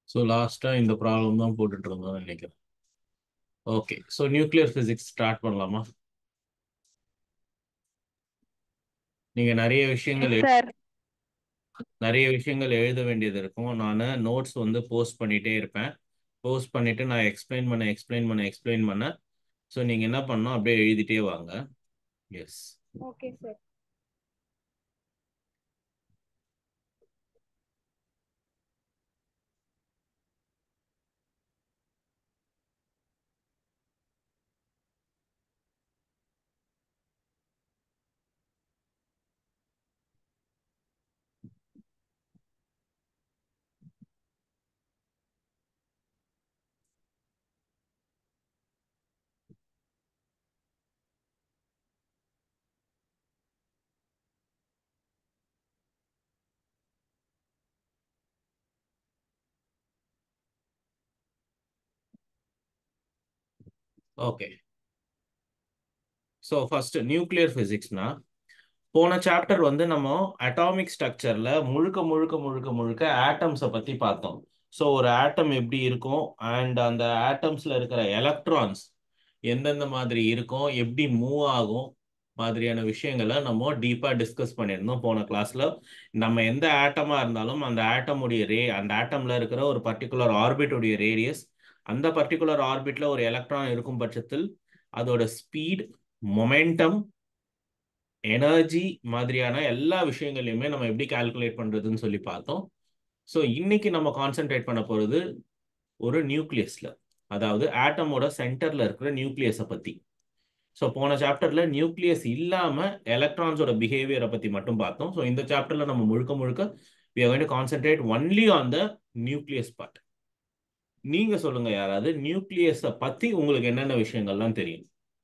So லாஸ்ட்டாக இந்த problem தான் போட்டுட்டு இருந்தோம் நினைக்கிறேன் okay so nuclear physics start பண்ணலாமா நீங்கள் நிறைய விஷயங்கள் எழு- சார் நிறைய விஷயங்கள் எழுத வேண்டியது இருக்கும் நான் நோட்ஸ் வந்து போஸ்ட் பண்ணிட்டே இருப்பேன் போஸ்ட் பண்ணிட்டு நான் எக்ஸ்பிளைன் பண்ண எக்ஸ்பிளைன் பண்ண எக்ஸ்பிளைன் பண்ண ஸோ நீங்கள் என்ன பண்ணணும் அப்படியே எழுதிட்டே வாங்க yes okay sir okay so first nuclear ஃபிசிக்ஸ்னா போன சாப்டர் வந்து நம்ம அட்டாமிக் ஸ்ட்ரக்சர்ல முழுக்க முழுக்க முழுக்க முழுக்க ஆட்டம்ஸை பத்தி பார்த்தோம் ஸோ ஒரு ஆட்டம் எப்படி இருக்கும் அண்ட் அந்த ஆட்டம்ஸ்ல இருக்கிற எலக்ட்ரான்ஸ் எந்தெந்த மாதிரி இருக்கும் எப்படி மூவ் ஆகும் மாதிரியான விஷயங்களை நம்ம டீப்பா டிஸ்கஸ் பண்ணியிருந்தோம் போன கிளாஸ்ல நம்ம எந்த ஆட்டமா இருந்தாலும் அந்த ஆட்டமுடைய ரே அந்த ஆட்டம்ல இருக்கிற ஒரு பர்டிகுலர் ஆர்பிட்டுடைய ரேடியஸ் அந்த பர்டிகுலர் ஆர்பிட்ல ஒரு எலக்ட்ரான் இருக்கும் பட்சத்தில் அதோட ஸ்பீட் மொமெண்டம் எனர்ஜி மாதிரியான எல்லா விஷயங்களையுமே நம்ம எப்படி கால்குலேட் பண்றதுன்னு சொல்லி பார்த்தோம் ஸோ இன்னைக்கு நம்ம கான்சென்ட்ரேட் பண்ண போறது ஒரு நியூக்ளியஸ்ல அதாவது ஆட்டமோட சென்டர்ல இருக்கிற நியூக்ளியஸை பத்தி ஸோ போன சாப்டர்ல நியூக்ளியஸ் இல்லாம எலக்ட்ரான்ஸோட பிஹேவியரை பத்தி மட்டும் பார்த்தோம் ஸோ இந்த சாப்டர்ல நம்ம முழுக்க முழுக்க we are going to concentrate only on the nucleus part நீங்க சொல்லுங்க யாராவது நியூக்ளியஸை பத்தி உங்களுக்கு என்னென்ன விஷயங்கள்லாம் தெரியும்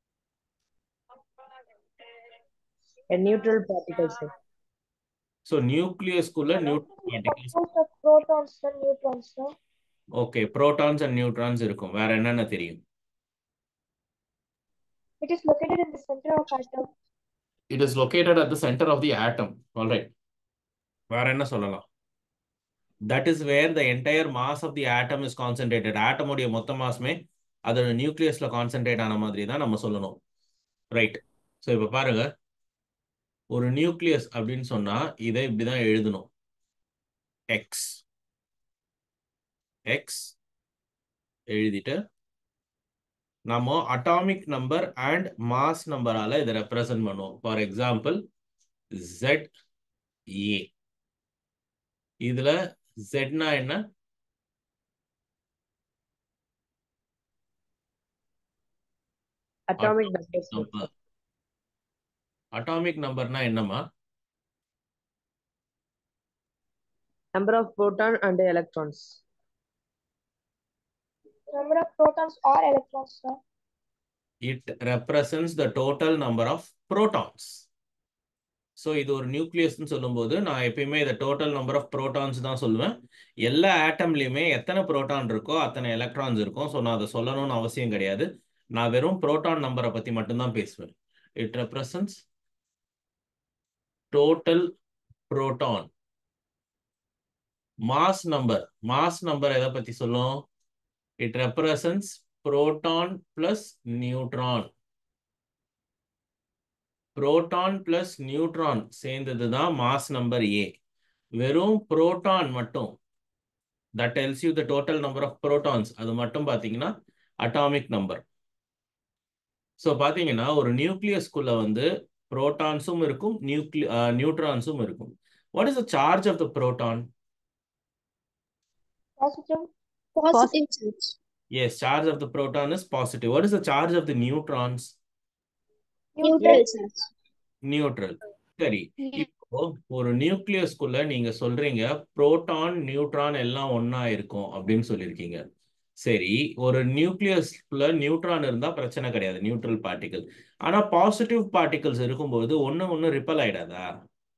A neutral particle, sir. So நியூக்ளியஸ்குள்ள neutral particles protons sir neutrons sir okay protons and neutrons இருக்கும் வேற என்னென்ன தெரியும் it is located in the center of atom it is located at the center of the atom alright வேற என்ன சொல்லலாம் that is where the entire mass of the atom is concentrated ஆட்டமுடைய மொத்த மாஸ்மே அதோட நியூக்ளியஸ்ல கான்சென்ட்ரேட் ஆன மாதிரி தான் நம்ம சொல்லணும் ரைட் ஸோ இப்போ பாருங்க ஒரு நியூக்ளியஸ் அப்படின்னு சொன்னா இதை இப்படிதான் எழுதணும் எக்ஸ் எக்ஸ் எழுதிட்டு நம்ம அட்டாமிக் நம்பர் அண்ட் மாஸ் நம்பரால இதை ரெப்ரசன்ட் பண்ணுவோம் ஃபார் எக்ஸாம்பிள் ஜெட் ஏ இதுல ஜெட்னா என்ன Atomic number, sir. Number atomic நம்பர்னா என்னம்மா Number of proton and electrons. number of protons or electrons sir it represents the total number of protons so இது ஒரு நியூக்ளியஸ்னு சொல்லும்போது நான் எப்பயுமே இதை டோட்டல் நம்பர் ஆஃப் ப்ரோட்டான்ஸ் தான் சொல்லுவேன் எல்லா ஆட்டம்லையுமே எத்தனை ப்ரோட்டான் இருக்கோ அத்தனை எலக்ட்ரான்ஸ் இருக்கும் ஸோ நான் அதை சொல்லணும்னு அவசியம் கிடையாது நான் வெறும் ப்ரோட்டான் நம்பரை பற்றி மட்டும்தான் பேசுவேன் it represents total proton mass number mass number எதை பற்றி சொல்லும் it represents proton plus neutron proton plus neutron சேர்ந்தது தான் மாஸ் நம்பர் ஏ வெறும் புரோட்டான் மட்டும் that tells you the total number of protons அது மட்டும் பார்த்தீங்கன்னா அட்டாமிக் நம்பர் ஸோ பார்த்தீங்கன்னா ஒரு நியூக்ளியஸ்குள்ள வந்து புரோட்டான்ஸும் இருக்கும் நியூக்ளி நியூட்ரான்ஸும் இருக்கும் what is the charge of the proton positive Positive charge. Yes charge of the proton is positive what is the charge of the neutrons Neutral charge. Neutral சரி இப்போ ஒரு நியூக்ளியஸ்குள்ள நீங்க சொல்றீங்க புரோட்டான் நியூட்ரான் எல்லாம் ஒண்ணா இருக்கும் அப்படின்னு சொல்லியிருக்கீங்க சரி ஒரு நியூக்ளியஸ்குள்ள நியூட்ரான் இருந்தா பிரச்சனை கிடையாது நியூட்ரல் பார்ட்டிகல் ஆனா பாசிட்டிவ் பார்ட்டிகல்ஸ் இருக்கும்போது ஒண்ணு ஒண்ணு ரிப்பல் ஆயிடாதா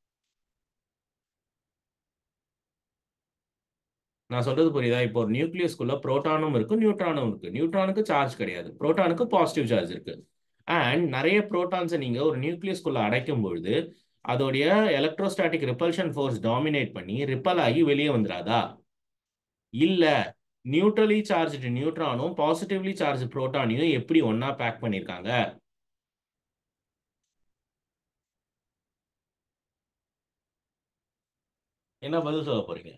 நான் சொல்றது புரியுதா இப்போ ஒரு நியூக்ளியஸ்குள்ள புரோட்டானும் இருக்கு நியூட்ரானும் இருக்கு நியூட்ரானுக்கு சார்ஜ் கிடையாது புரோட்டானுக்கு பாசிட்டிவ் சார்ஜ் இருக்கு அண்ட் நிறைய புரோட்டான்ஸை நீங்க ஒரு நியூக்ளியஸ்குள்ள அடைக்கும் பொழுது அதோடைய எலக்ட்ரோஸ்டாட்டிக் ரிப்பல்ஷன் ஃபோர்ஸ் டாமினேட் பண்ணி ரிப்பல் ஆகி வெளியே வந்துடாதா இல்ல நியூட்ரலி சார்ஜ்டு நியூட்ரானும் பாசிட்டிவ்லி சார்ஜ் புரோட்டானையும் எப்படி ஒண்ணா பேக் பண்ணியிருக்காங்க என்ன பதில் சொல்ல போறீங்க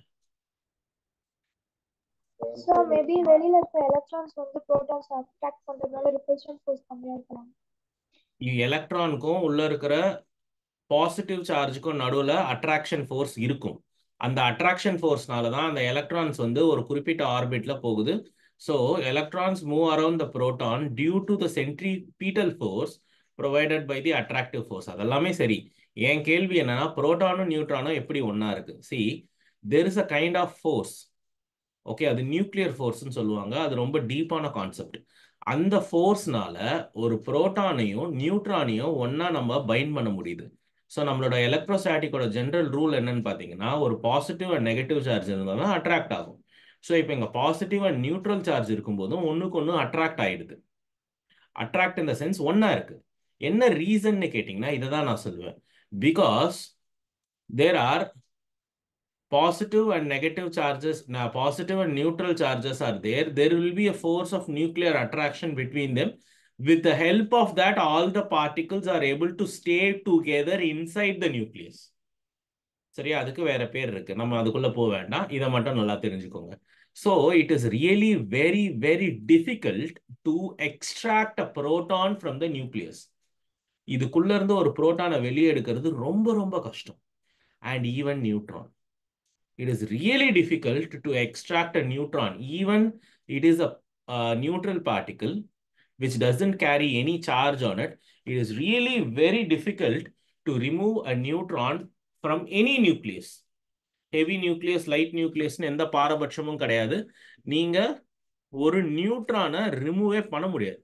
So maybe வெளியில இருக்க electrons வந்து protons attract பண்றதுனால repulsion force கம்மியா இருக்கலாம். எலக்ட்ரானுக்கும் உள்ள இருக்கிற பாசிட்டிவ் சார்ஜுக்கும் நடுவில் அட்ராக்ஷன் ஃபோர்ஸ் இருக்கும் அந்த அட்ராக்ஷன் ஃபோர்ஸ்னால தான் அந்த எலக்ட்ரான்ஸ் வந்து ஒரு குறிப்பிட்ட ஆர்பிட்ல போகுது so electrons move around the proton due to the centripetal force provided by the attractive force அதெல்லாமே சரி என் கேள்வி என்னன்னா புரோட்டானும் நியூட்ரானும் எப்படி ஒண்ணா இருக்கு see there is a kind of force okay அது நியூக்ளியர் ஃபோர்ஸ்னு சொல்லுவாங்க அது ரொம்ப டீப்பான கான்செப்ட் அந்த ஃபோர்ஸ்னால ஒரு புரோட்டானையும் நியூட்ரானையும் ஒண்ணா நம்ம பைண்ட் பண்ண முடியுது ஸோ நம்மளோட எலக்ட்ரோஸ்டாட்டிக்கோட ஜென்ரல் ரூல் என்னன்னு பார்த்தீங்கன்னா ஒரு பாசிட்டிவ் அண்ட் நெகட்டிவ் சார்ஜ் இருந்தால் தான் அட்ராக்ட் ஆகும் ஸோ இப்போ இங்கே பாசிட்டிவ் அண்ட் நியூட்ரல் சார்ஜ் இருக்கும்போதும் ஒன்றுக்கு ஒன்று அட்ராக்ட் ஆயிடுது அட்ராக்ட் இந்த சென்ஸ் ஒன்றா இருக்கு என்ன ரீசன்னு கேட்டிங்கன்னா இதை தான் நான் சொல்லுவேன் because there are positive and negative charges, now positive and neutral charges are there, there will be a force of nuclear attraction between them. With the help of that, all the particles are able to stay together inside the nucleus. சரியா அதுக்கு வேற பேர் இருக்கு நம்ம அதுக்குள்ள போக வேண்டாம் இதை மட்டும் நல்லா தெரிஞ்சுக்கோங்க so it is really very very difficult to extract a proton from the nucleus இதுக்குள்ள இருந்து ஒரு புரோட்டானை வெளியே எடுக்கிறது ரொம்ப ரொம்ப கஷ்டம் and even neutron it is really difficult to extract a neutron even it is a, a neutral particle which doesn't carry any charge on it it is really very difficult to remove a neutron from any nucleus heavy nucleus light nucleus எந்த பாரபட்சமும் கிடையாது நீங்க ஒரு நியூட்ரானை ரிமூவே பண்ண முடியாது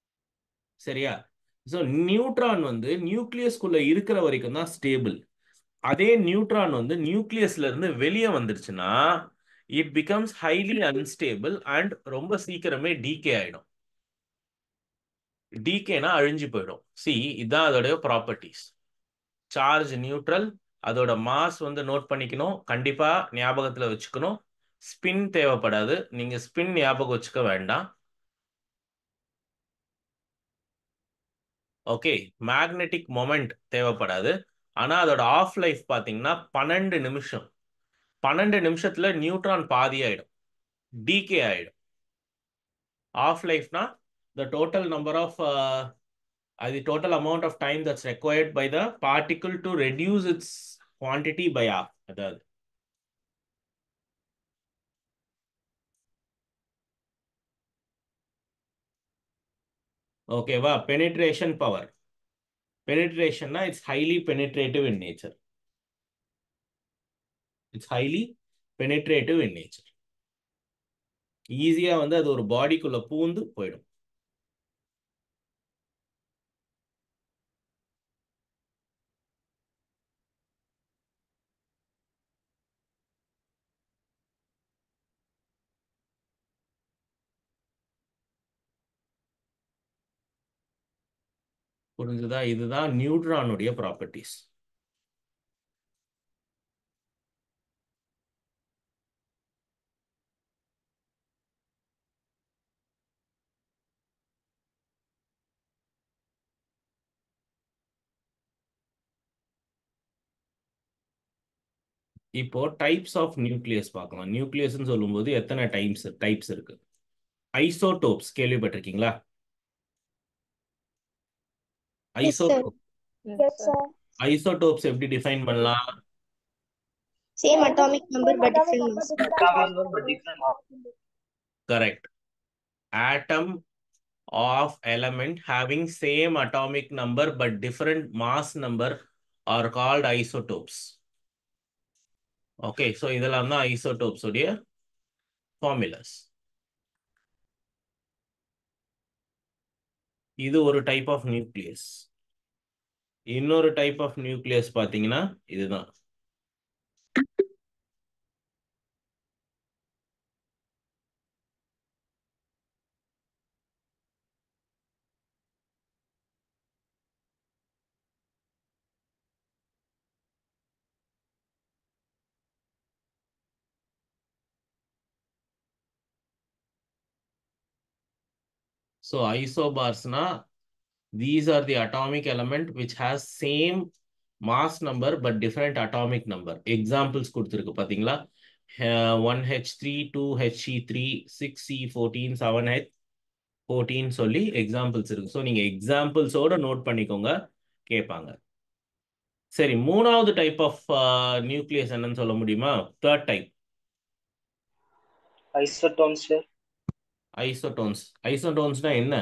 சரியா so neutron வந்து நியூக்ளியஸ்குள்ள இருக்கிற வரைக்கும் தான் ஸ்டேபிள் அதே நியூட்ரான் வந்து நியூக்ளியஸ்ல இருந்து வெளியே வந்துருச்சுன்னா it becomes highly unstable and ரொம்ப சீக்கிரமே டீகே ஆயிடும் டீகேனா அழிஞ்சு போயிடும் சி இதுதான் அதோடைய ப்ராப்பர்ட்டிஸ் சார்ஜ் நியூட்ரல் அதோட மாஸ் வந்து நோட் பண்ணிக்கணும் கண்டிப்பா ஞாபகத்துல வச்சுக்கணும் ஸ்பின் தேவைப்படாது நீங்க ஸ்பின் ஞாபகம் வச்சுக்க வேண்டாம் ஓகே மேக்னெட்டிக் மொமெண்ட் தேவைப்படாது ஆனா அதோட ஆஃப் லைஃப் பாத்தீங்கன்னா பன்னெண்டு நிமிஷம் பன்னெண்டு நிமிஷத்துல நியூட்ரான் பாதி ஆயிடும் டிகே ஆயிடும் ஆஃப் லைஃப்னா த டோட்டல் நம்பர் ஆஃப் அது total amount of time that's required by the particle to reduce its quantity by half அதாவது ஓகேவா penetration power penetration it's highly penetrative in nature it's highly penetrative in nature ஈஸியா வந்து அது ஒரு பாடிக்குள்ள பூந்து போயிடும் புரிஞ்சுதா இதுதான் நியூட்ரானுடைய ப்ராப்பர்ட்டிஸ் இப்போ டைப்ஸ் ஆஃப் நியூக்ளியஸ் பார்க்கலாம் நியூக்ளியஸ்னு சொல்லும்போது எத்தனை டைப்ஸ் டைப்ஸ் இருக்கு ஐசோடோப்ஸ் கேள்விப்பட்டிருக்கீங்களா Yes, sir. Isotope Yes, sir. Isotopes எப்படி டிஃபைன் பண்ணலாம் Same atomic number Same but atomic different number, mass. different mass. correct atom of element having same atomic number but different mass number are called isotopes okay so இதெல்லாம் தான் isotopes உடைய formulas இது ஒரு type of nucleus இன்னொரு type of nucleus பாத்தீங்கன்னா இதுதான் so ஐசோபார்ஸ்னா these are the atomic element which has same mass number but different atomic number examples கொடுத்திருக்கு பாத்தீங்களா one H three two HE three six C fourteen seven H fourteen சொல்லி examples இருக்கு so நீங்க எக்ஸாம்பிள்ஸோட note பண்ணிக்கோங்க கேட்பாங்க சரி மூணாவது டைப் ஆஃப் நியூக்ளியஸ் என்னன்னு சொல்ல முடியுமா third type Isotones, sir. Isotones ஐசோடோன்ஸ்னா என்ன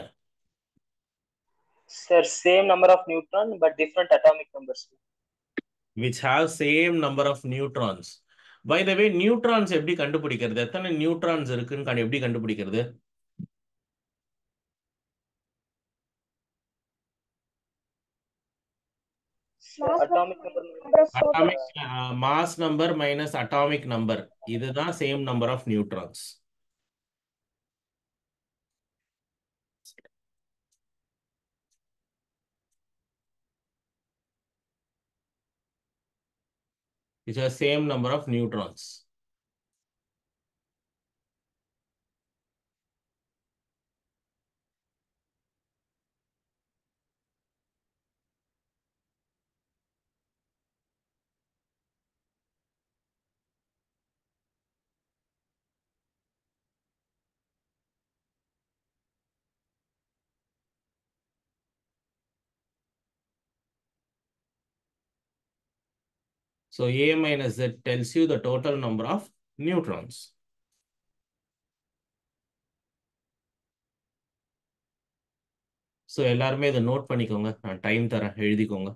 Sir, same number of neutron but different atomic numbers. which have same number of neutrons. By the way, neutrons எப்படி கண்டுபிடிக்கிறது எத்தனை நியூட்ரான்ஸ் இருக்குன்னு கண்டு- எப்படி கண்டுபிடிக்கிறது Mass Atomic number number. number of atomic protons. uh, mass number minus atomic number இதுதான் same number of neutrons. Which has same number of neutrons. So A minus Z tells you the total number of neutrons. So எல்லாருமே இதை note பண்ணிக்கோங்க நான் time தரேன் எழுதிக்கோங்க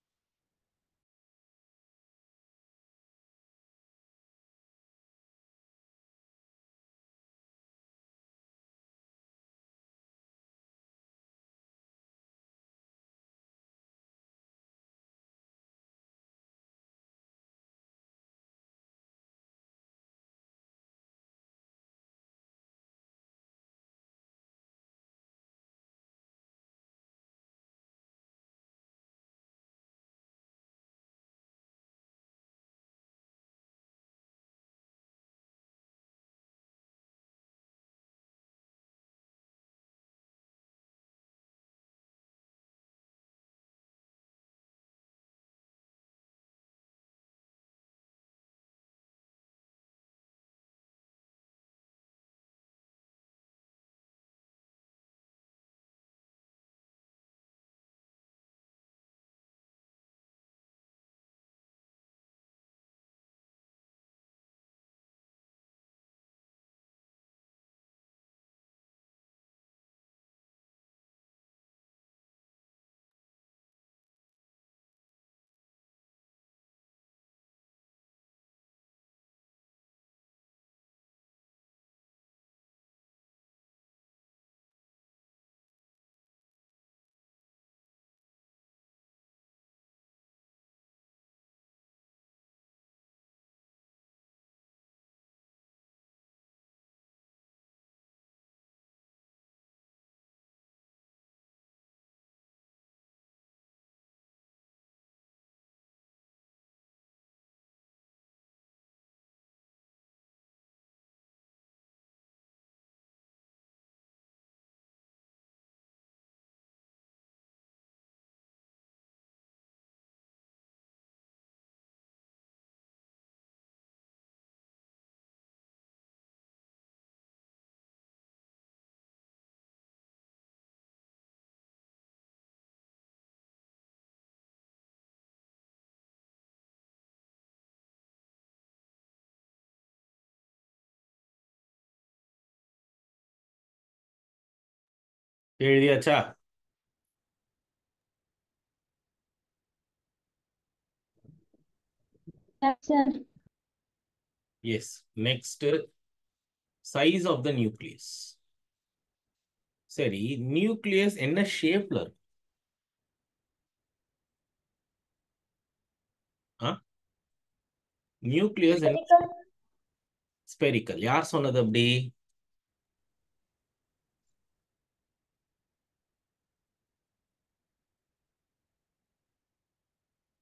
எழுதியாச்சா Yes, sir. Yes next size of the nucleus சரி nucleus என்ன ஷேப்ல இருக்கும் ஆ நியூக்ளியஸ் Spherical. ஸ்பெரிக்கல் யார் சொன்னது அப்படி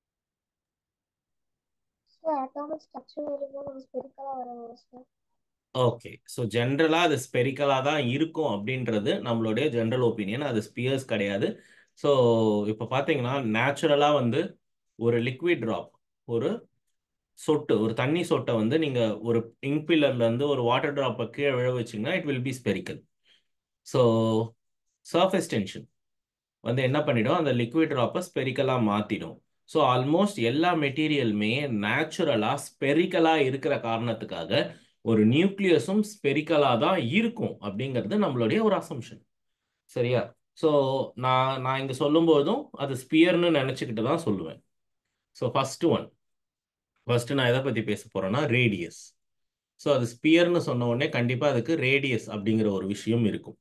So atomic structure வரும்போது நம்ம spherical ஆ வர வரும் sir. ஓகே ஸோ ஜென்ரலாக அது ஸ்பெரிக்கலாக தான் இருக்கும் அப்படின்றது நம்மளுடைய ஜென்ரல் ஒப்பீனியன் அது ஸ்பியர்ஸ் கிடையாது ஸோ இப்போ பார்த்தீங்கன்னா நேச்சுரலாக வந்து ஒரு லிக்விட் ட்ராப் ஒரு சொட்டு ஒரு தண்ணி சொட்டை வந்து நீங்கள் ஒரு இங்க் பில்லர்லேருந்து ஒரு வாட்டர் ட்ராப்பை கீழே விழ வச்சிங்கன்னா it will be spherical so surface tension வந்து என்ன பண்ணிடும் அந்த லிக்விட் ட்ராப்பை ஸ்பெரிக்கலாக மாற்றிடும் ஸோ ஆல்மோஸ்ட் எல்லா மெட்டீரியலுமே நேச்சுரலாக ஸ்பெரிக்கலாக இருக்கிற காரணத்துக்காக ஒரு நியூக்ளியஸும் ஸ்பெரிக்கலாக தான் இருக்கும் அப்படிங்கிறது நம்மளுடைய ஒரு அசம்ஷன் சரியா ஸோ நான் நான் இங்கே சொல்லும்போதும் அது ஸ்பியர்னு நினச்சிக்கிட்டு தான் சொல்லுவேன் ஸோ ஃபஸ்ட்டு ஒன் ஃபஸ்ட்டு நான் எதை பற்றி பேச போகிறேன்னா ரேடியஸ் ஸோ அது ஸ்பியர்னு சொன்ன உடனே கண்டிப்பாக அதுக்கு ரேடியஸ் அப்படிங்கிற ஒரு விஷயம் இருக்கும்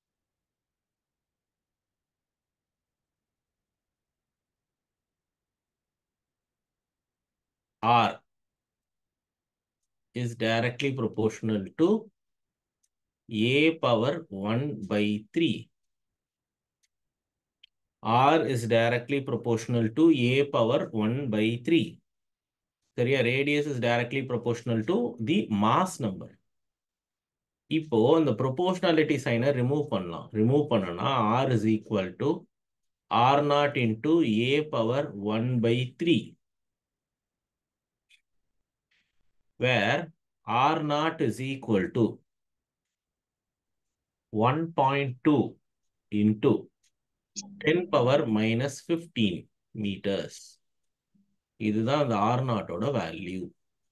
R is directly proportional to A power 1 by 3. R is directly proportional to A power 1 by 3. சரியா radius is directly proportional to the mass number. இப்போ இந்த proportionality சைனை ரிமூவ் பண்ணலாம் ரிமூவ் பண்ணனா R is equal to R naught into A power 1 by 3. where R naught is equal to 1.2 into 10 power minus 15 meters. இதுதான் அந்த R naught ஓட value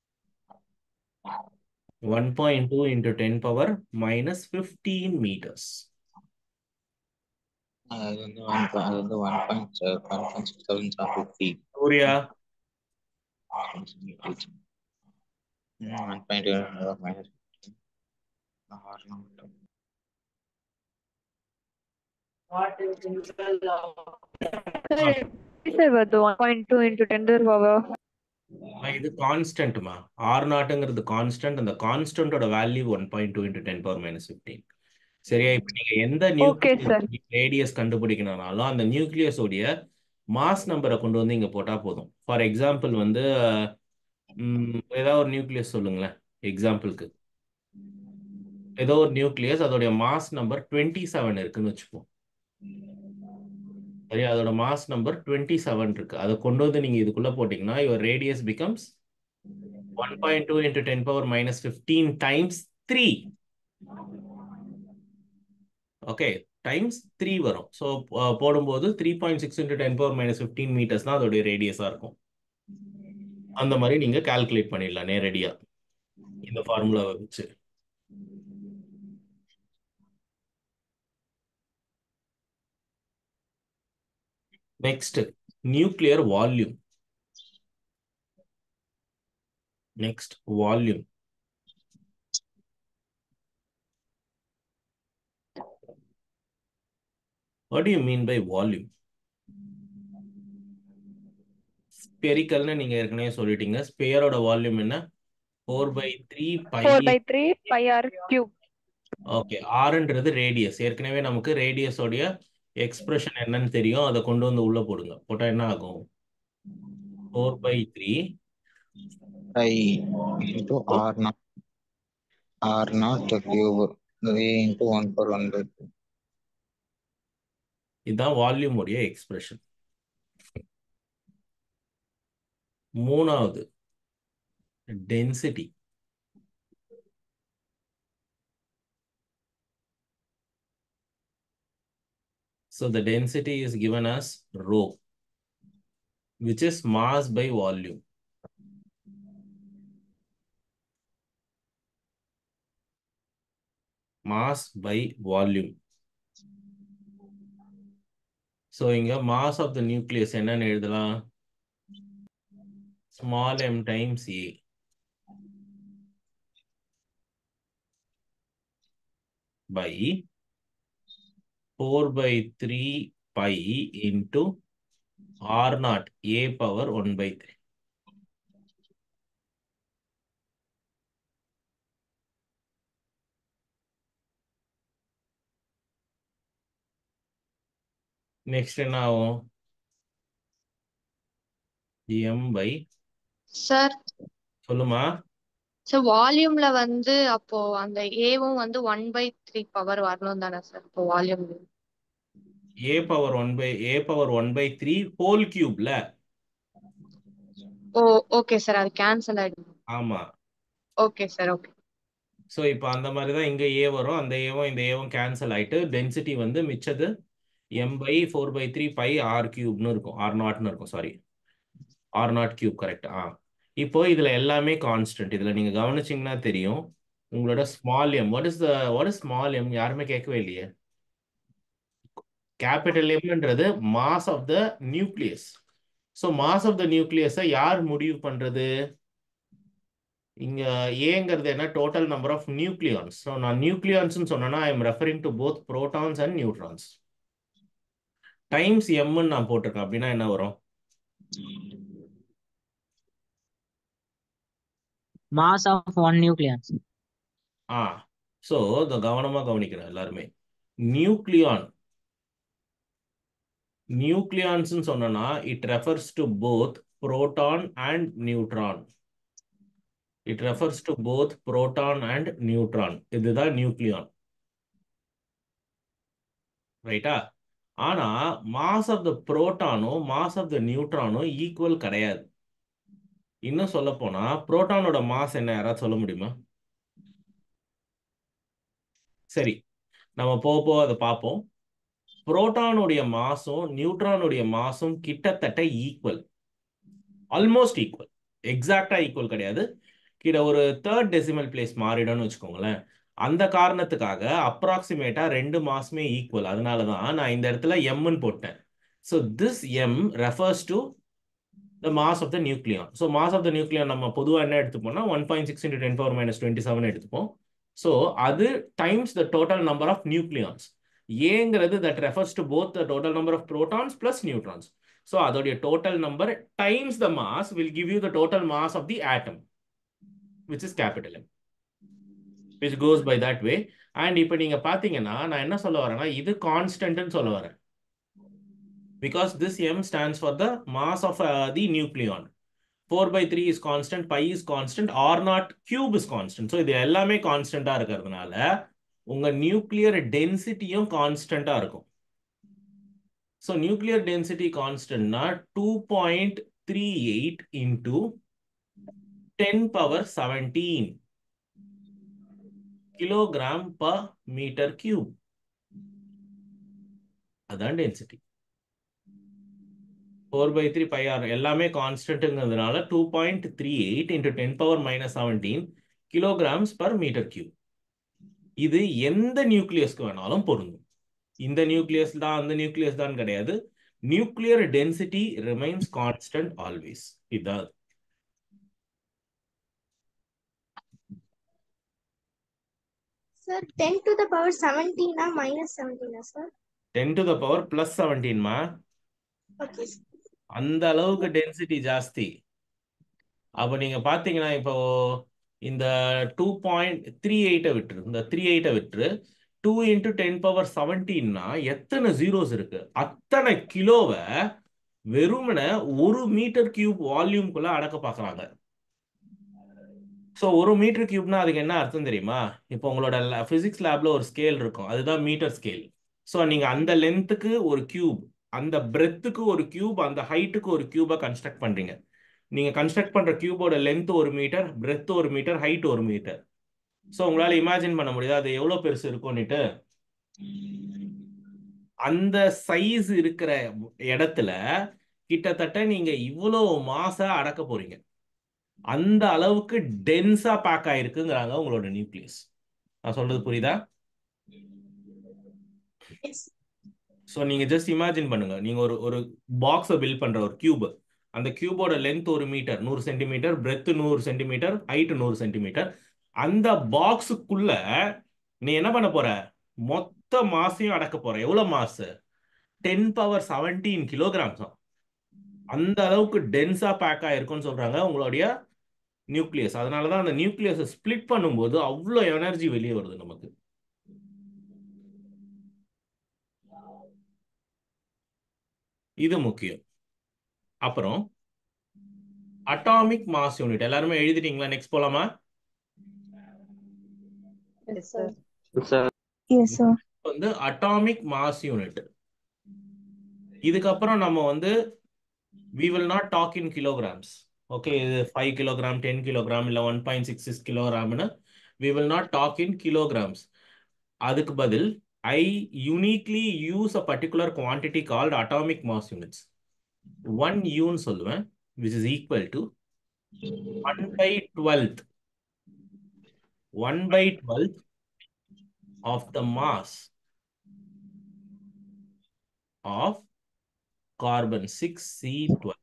1.2 into 10 power minus 15 meters. அது வந்து ஒன் அது வந்து one point one point six thousand fifty சூர்யா one point minus sir வருது one point two into ten power ஆ, இது கான்ஸ்டன்ட்மா ஆர் நாட்டுங்கிறது கான்ஸ்டன்ட் அந்த கான்ஸ்டன்டோட value one point two into ten power minus fifteen சரியா இப்போ நீங்க எந்த Okay, sir. நியூக்ளியஸ் ரேடியஸ் கண்டுபிடிக்கணும்னாலும் அந்த நியூக்ளியஸ் உடைய மாஸ் நம்பரை கொண்டு வந்து இங்க போட்டா போதும் ஃபார் எக்ஸாம்பிள் வந்து ம், ஏதாவது ஒரு நியூக்ளியஸ் சொல்லுங்களேன் எக்ஸாம்பிளுக்கு ஏதோ ஒரு நியூக்ளியஸ் அதோடைய மாஸ் நம்பர் டுவெண்ட்டி செவன் இருக்குன்னு வச்சுப்போம் சரி அதோட மாஸ் நம்பர் டுவெண்ட்டி செவன் இருக்கு அதை கொண்டு வந்து நீங்க இதுக்குள்ள போட்டீங்கன்னா your radius becomes one point two into ten power minus fifteen times three okay times three வரும் ஸோ போடும்போது three point six into ten power minus fifteen metres தான் அதோடைய ரேடியஸாக இருக்கும் அந்த மாதிரி நீங்க கால்குலேட் பண்ணிடலாம் நேரடியா இந்த ஃபார்முலாவை வச்சு next nuclear volume next volume What do you mean by volume? ஸ்பெரிக்கல்னு நீங்க ஏற்கனவே சொல்லிட்டீங்க ஸ்பேயரோட வால்யூம் என்ன four by three by four by three by R cube okay ஆர்ன்றது ரேடியஸ் ஏற்கனவே நமக்கு ரேடியஸோடைய எக்ஸ்பிரஷன் என்னன்னு தெரியும் அதை கொண்டு வந்து உள்ள போடுங்க போட்டா என்ன ஆகும் four by three I into R naught R naught cube V into one power one by two இதுதான் வால்யூம் உடைய எக்ஸ்பிரஷன் மூணாவது density So the density is given as rho, which is mass by volume. Mass by volume. So இங்க mass of the nucleus என்னன்னு எழுதலாம் small m times a. by 4 by 3 pi into r naught a power 1 by 3. நெக்ஸ்ட் என்ன ஆகும் m by sir சொல்லுமா so வால்யூம்ல வந்து அப்போ அந்த ஏவும் வந்து ஒன் பை த்ரீ பவர் வரணும் தானே சார் இப்போ volume A power one by A power one by three whole கியூப்ல ஓ ஓகே சார் அது கேன்சல் ஆயிடும் ஆமா ஓகே சார் ஓகே ஸோ இப்போ அந்த மாதிரி தான் இங்கே ஏ வரும் அந்த ஏவும் இந்த ஏவும் கேன்சல் ஆயிட்டு டென்சிட்டி வந்து மிச்சது M by four by three by R கியூப்னு இருக்கும் ஆர் நாட்னு இருக்கும் sorry R naught cube correct ஆ இப்போ இதுல எல்லாமே கான்ஸ்டன்ட் இதுல நீங்க கவனிச்சீங்கன்னா தெரியும் உங்களோட small M what is the what is small M யாருமே கேட்கவே இல்லையே கேபிட்டல் எம்ன்றது mass of the nucleus so mass of the நியூக்ளியஸை யார் முடிவு பண்றது இங்க ஏங்கிறது என்ன total number of nucleons so நான் நியூக்ளியான்ஸ்னு சொன்னேன்னா I am referring to both protons and neutrons times எம்னு நான் போட்டிருக்கேன் அப்படின்னா என்ன வரும் mass of one nucleus. ஆ ஸோ இந்த கவனமாக கவனிக்கிறேன் எல்லாருமே நியூக்ளியான் நியூக்ளியான்ஸ்னு சொன்னோன்னா it refers to both proton and neutron it refers to both proton and neutron இதுதான் நியூக்ளியான் ரைட்டா ஆனா மாஸ் ஆஃப் த புரோட்டானும் மாஸ் ஆஃப் த நியூட்ரானும் ஈக்குவல் கிடையாது இன்னும் சொல்ல போனா புரோட்டானோட மாஸ் என்ன யாராவது சொல்ல முடியுமா சரி நம்ம போக போக அதை பார்ப்போம் புரோட்டானுடைய மாசும் நியூட்ரானுடைய மாசும் கிட்டத்தட்ட ஈக்குவல் ஆல்மோஸ்ட் ஈக்குவல் எக்ஸாக்டா ஈக்குவல் கிடையாது கிட்ட ஒரு தேர்ட் டெசிமல் பிளேஸ் மாறிடும்னு வச்சுக்கோங்களேன் அந்த காரணத்துக்காக அப்ராக்சிமேட்டா ரெண்டு மாசமே ஈக்குவல் அதனால தான் நான் இந்த இடத்துல எம்னு போட்டேன் so this M refers to the mass of the nucleon so mass of the nucleon நம்ம பொதுவாக என்ன எடுத்துப்போம்னா one point six into ten power minus twenty seven எடுத்துப்போம் ஸோ அது times the total number of nucleons ஏங்கிறது that refers to both the total number of protons plus neutrons so அதோடைய total number times the mass will give you the total mass of the atom which is capital M which goes by that way and இப்போ நீங்கள் பார்த்தீங்கன்னா நான் என்ன சொல்ல வரேன்னா இது கான்ஸ்டன்ட்னு சொல்ல வரேன் because this m stands for the mass of uh, the nucleon 4 by 3 is constant pi is constant r naught cube is constant so இது எல்லாமே கான்ஸ்டன்டா இருக்கிறதுனால உங்க நியூக்ளியர் டென்சிட்டியும் கான்ஸ்டன்டா இருக்கும் ஸோ நியூக்ளியர் டென்சிட்டி கான்ஸ்டன்ட்னா two point three eight into ten power seventeen kilogram per metre cube அதான் density four by three by R எல்லாமே கான்ஸ்டன்ட்டுங்கிறதுனால two point three eight into ten power minus seventeen kilograms per metre cube இது எந்த நியூக்ளியஸ்க்கு வேணாலும் பொருந்தும் இந்த nucleus தான் அந்த நியூக்ளியஸ் தான் கிடையாது nuclear density remains constant always இதான் Sir, 10 to the power 17 or minus 17, sir? Ten to the power plus செவன்டீன்மா Okay. sir. அந்த அளவுக்கு டென்சிட்டி ஜாஸ்தி அப்போ நீங்க பாத்தீங்கன்னா இப்போ இந்த டூ பாயிண்ட் த்ரீ எயிட்டை விட்டுரு இந்த த்ரீ எயிட்டை விட்டுரு டூ இன்டூ டென் பவர் செவன்டீன்னா எத்தனை ஜீரோஸ் இருக்கு அத்தனை கிலோவை வெறுமனே ஒரு மீட்டர் கியூப் வால்யூம்குள்ள அடக்க பார்க்குறாங்க ஸோ ஒரு மீட்டர் கியூப்னா அதுக்கு என்ன அர்த்தம் தெரியுமா இப்போ உங்களோட ஃபிசிக்ஸ் லேப்ல ஒரு ஸ்கேல் இருக்கும் அதுதான் மீட்டர் ஸ்கேல் ஸோ நீங்க அந்த லென்த்துக்கு ஒரு கியூப் அந்த பிரெத்துக்கு ஒரு கியூப் அந்த ஹைட்டுக்கு ஒரு கியூபை கன்ஸ்ட்ரக்ட் பண்றீங்க நீங்க கன்ஸ்ட்ரக்ட் பண்ற கியூபோட லென்த் ஒரு மீட்டர் பிரெத் ஒரு மீட்டர் ஹைட் ஒரு மீட்டர் ஸோ உங்களால இமேஜின் பண்ண முடியுது அது எவ்வளவு பெருசு இருக்கும்னுட்டு அந்த சைஸ் இருக்கிற இடத்துல கிட்டத்தட்ட நீங்க இவ்வளோ மாச அடக்க போறீங்க அந்த அளவுக்கு டென்ஸா பேக் ஆயிருக்குங்கிறாங்க உங்களோட நியூக்ளியஸ் நான் சொல்றது புரியுதா Yes. ஸோ நீங்க ஜஸ்ட் இமேஜின் பண்ணுங்க நீங்க ஒரு ஒரு பாக்ஸை பில்ட் பண்ற ஒரு கியூப் அந்த கியூபோட லென்த் ஒரு மீட்டர் நூறு சென்டிமீட்டர் பிரெத் நூறு சென்டிமீட்டர் ஹைட் நூறு சென்டிமீட்டர் அந்த பாக்ஸுக்குள்ள நீ என்ன பண்ண போற மொத்த மாசையும் அடக்க போற எவ்வளவு mass ten power seventeen kilograms அந்த அளவுக்கு டென்ஸா பேக் ஆயிருக்கும்னு சொல்றாங்க உங்களுடைய நியூக்ளியஸ் அதனாலதான் அந்த நியூக்ளியஸை ஸ்பிளிட் பண்ணும்போது அவ்வளோ எனர்ஜி வெளியே வருது நமக்கு இது முக்கியம் அப்புறம் அட்டாமிக் மாஸ் யூனிட் எல்லாருமே எழுதிட்டீங்களா நெக்ஸ்ட் போலாமா Yes, sir. Yes, sir. வந்து அட்டாமிக் மாஸ் யூனிட் இதுக்கப்புறம் நம்ம வந்து we will not talk in kilograms okay இது ஃபைவ் கிலோகிராம் டென் கிலோகிராம் இல்லை ஒன் பாயிண்ட் சிக்ஸ் சிக்ஸ் கிலோகிராம்னு we will not talk in kilograms அதுக்கு பதில் I uniquely use a particular quantity called atomic mass units one யூன்னு சொல்லுவேன் which is equal to one by twelfth one by twelfth of the mass of carbon six C twelve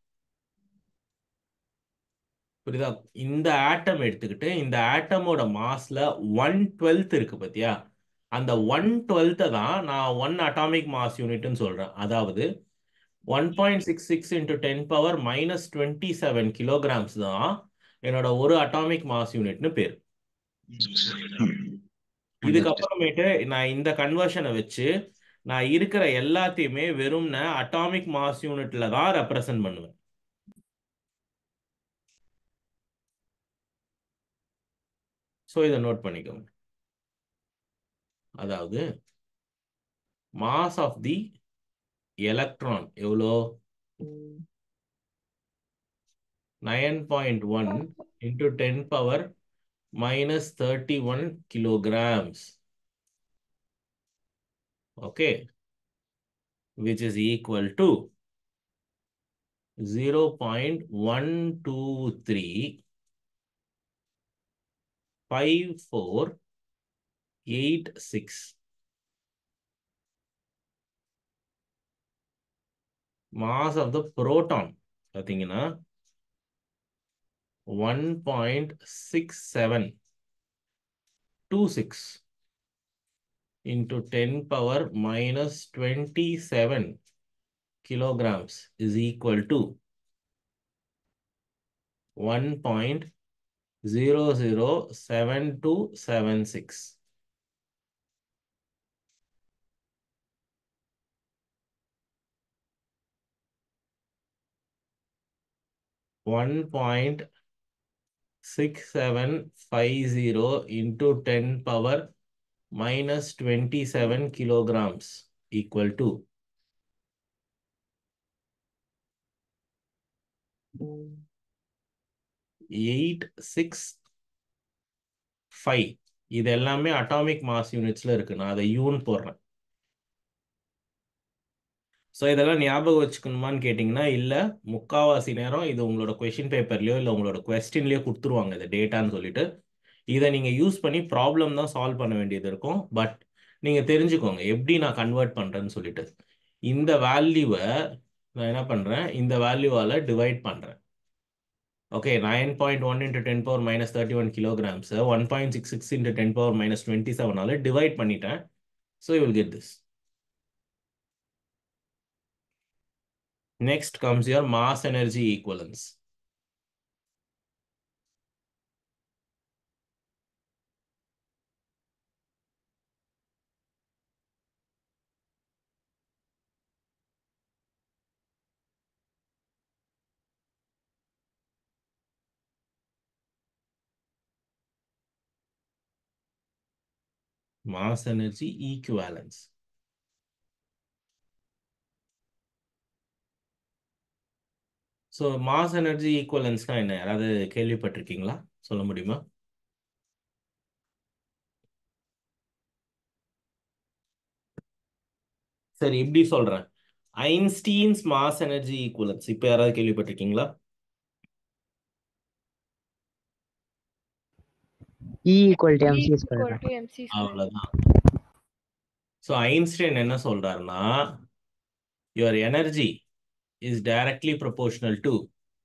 புரியுதா இந்த ஆட்டம் எடுத்துக்கிட்டு இந்த ஆட்டமோட மாஸ்ல one twelfth இருக்கு பாத்தியா அந்த one டுவெல்த்தை தான் நான் ஒன் அட்டாமிக் மாஸ் யூனிட்னு சொல்றேன் அதாவது one point six six into ten power minus twenty seven kilograms தான் என்னோட ஒரு அட்டாமிக் மாஸ் யூனிட்னு பேர் இதுக்கப்புறமேட்டு நான் இந்த கன்வர்ஷனை வச்சு நான் இருக்கிற எல்லாத்தையுமே வெறும்ன அட்டாமிக் மாஸ் யூனிட்ல தான் ரெப்ரசன்ட் பண்ணுவேன் ஸோ இதை நோட் பண்ணிக்கோங்க அதாவது மாஸ் ஆஃப் தி எலக்ட்ரான் எவ்வளோ nine point one into ten power minus 31 kilograms. Okay. Which is equal to 0.123 5486. Mass of the proton. பார்த்தீங்கன்னா 1.6726 into 10 power minus 27 kilograms is equal to 1.007276. One point six seven five zero into ten power minus twenty seven kilograms equal to eight six five இது எல்லாமே atomic mass யூனிட்ஸ்ல இருக்கு நான் அதை யூன் போடுறேன் so இதெல்லாம் ஞாபகம் வச்சுக்கணுமான்னு கேட்டிங்கன்னா இல்லை முக்காவாசி நேரம் இது உங்களோட கொஷின் பேப்பர்லையோ இல்லை உங்களோட கொஸ்டின்லையோ கொடுத்துருவாங்க இந்த டேட்டான்னு சொல்லிட்டு இதை நீங்கள் யூஸ் பண்ணி ப்ராப்ளம் தான் சால்வ் பண்ண வேண்டியது இருக்கும் பட் நீங்கள் தெரிஞ்சுக்கோங்க எப்படி நான் கன்வெர்ட் பண்ணுறேன்னு சொல்லிட்டு இந்த வேல்யூவை நான் என்ன பண்ணுறேன் இந்த வேல்யூவால் டிவைட் பண்ணுறேன் okay nine point one into ten power minus thirty one kilograms one point six six into ten power minus twenty செவனால டிவைட் பண்ணிட்டேன் so you will get this Next comes your mass energy equivalence. Mass energy equivalence. So mass energy ஈக்குவலன்ஸ்னா என்ன யாராவது கேள்விப்பட்டிருக்கீங்களா சொல்ல முடியுமா சரி இப்படி சொல்றேன் ஐன்ஸ்டீன்ஸ் மாஸ் எனர்ஜி ஈக்குவலன்ஸ் இப்போ யாராவது கேள்விப்பட்டிருக்கீங்களா E equal to mc E square. equal to mc square. அவ்வளவுதான் ஸோ ஐன்ஸ்டைன் என்ன சொல்றாருன்னா your energy is directly proportional to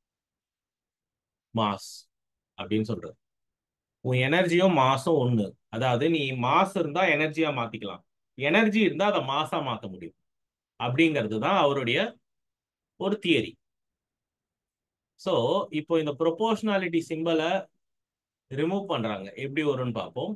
mass அப்படின்னு சொல்றாரு உன் எனர்ஜியும் மாஸும் ஒண்ணு அதாவது நீ மாஸ் இருந்தா எனர்ஜியா மாத்திக்கலாம் எனர்ஜி இருந்தா அதை மாசா மாத்த முடியும் அப்படிங்கிறது தான் அவருடைய ஒரு தியரி ஸோ இப்போ இந்த ப்ரொபோர்ஷனாலிட்டி சிம்பலை ரிமூவ் பண்றாங்க எப்படி வரும்னு பார்ப்போம்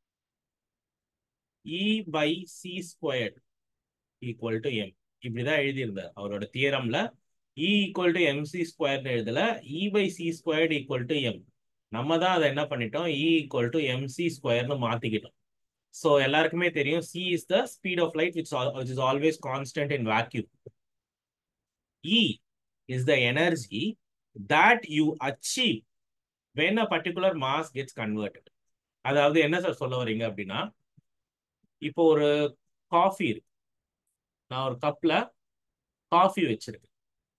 E by C squared equal to M இப்படிதான் எழுதியிருந்தார் அவரோட தியரம்ல இ ஈக்குவல் டு எம்சி ஸ்கொயர்னு எழுதல E by C squared equal to M நம்ம தான் அதை என்ன பண்ணிட்டோம் இ ஈக்குவல் டு எம்சி ஸ்கொயர்னு மாத்திக்கிட்டோம் ஸோ எல்லாருக்குமே தெரியும் C is the speed of light which which is always constant in vacuum E is the energy that you achieve when a particular mass gets converted அதாவது என்ன சார் சொல்ல வரீங்க அப்படின்னா இப்போ ஒரு காஃபி இருக்கு நான் ஒரு கப்ல காஃபி வச்சிருக்கேன்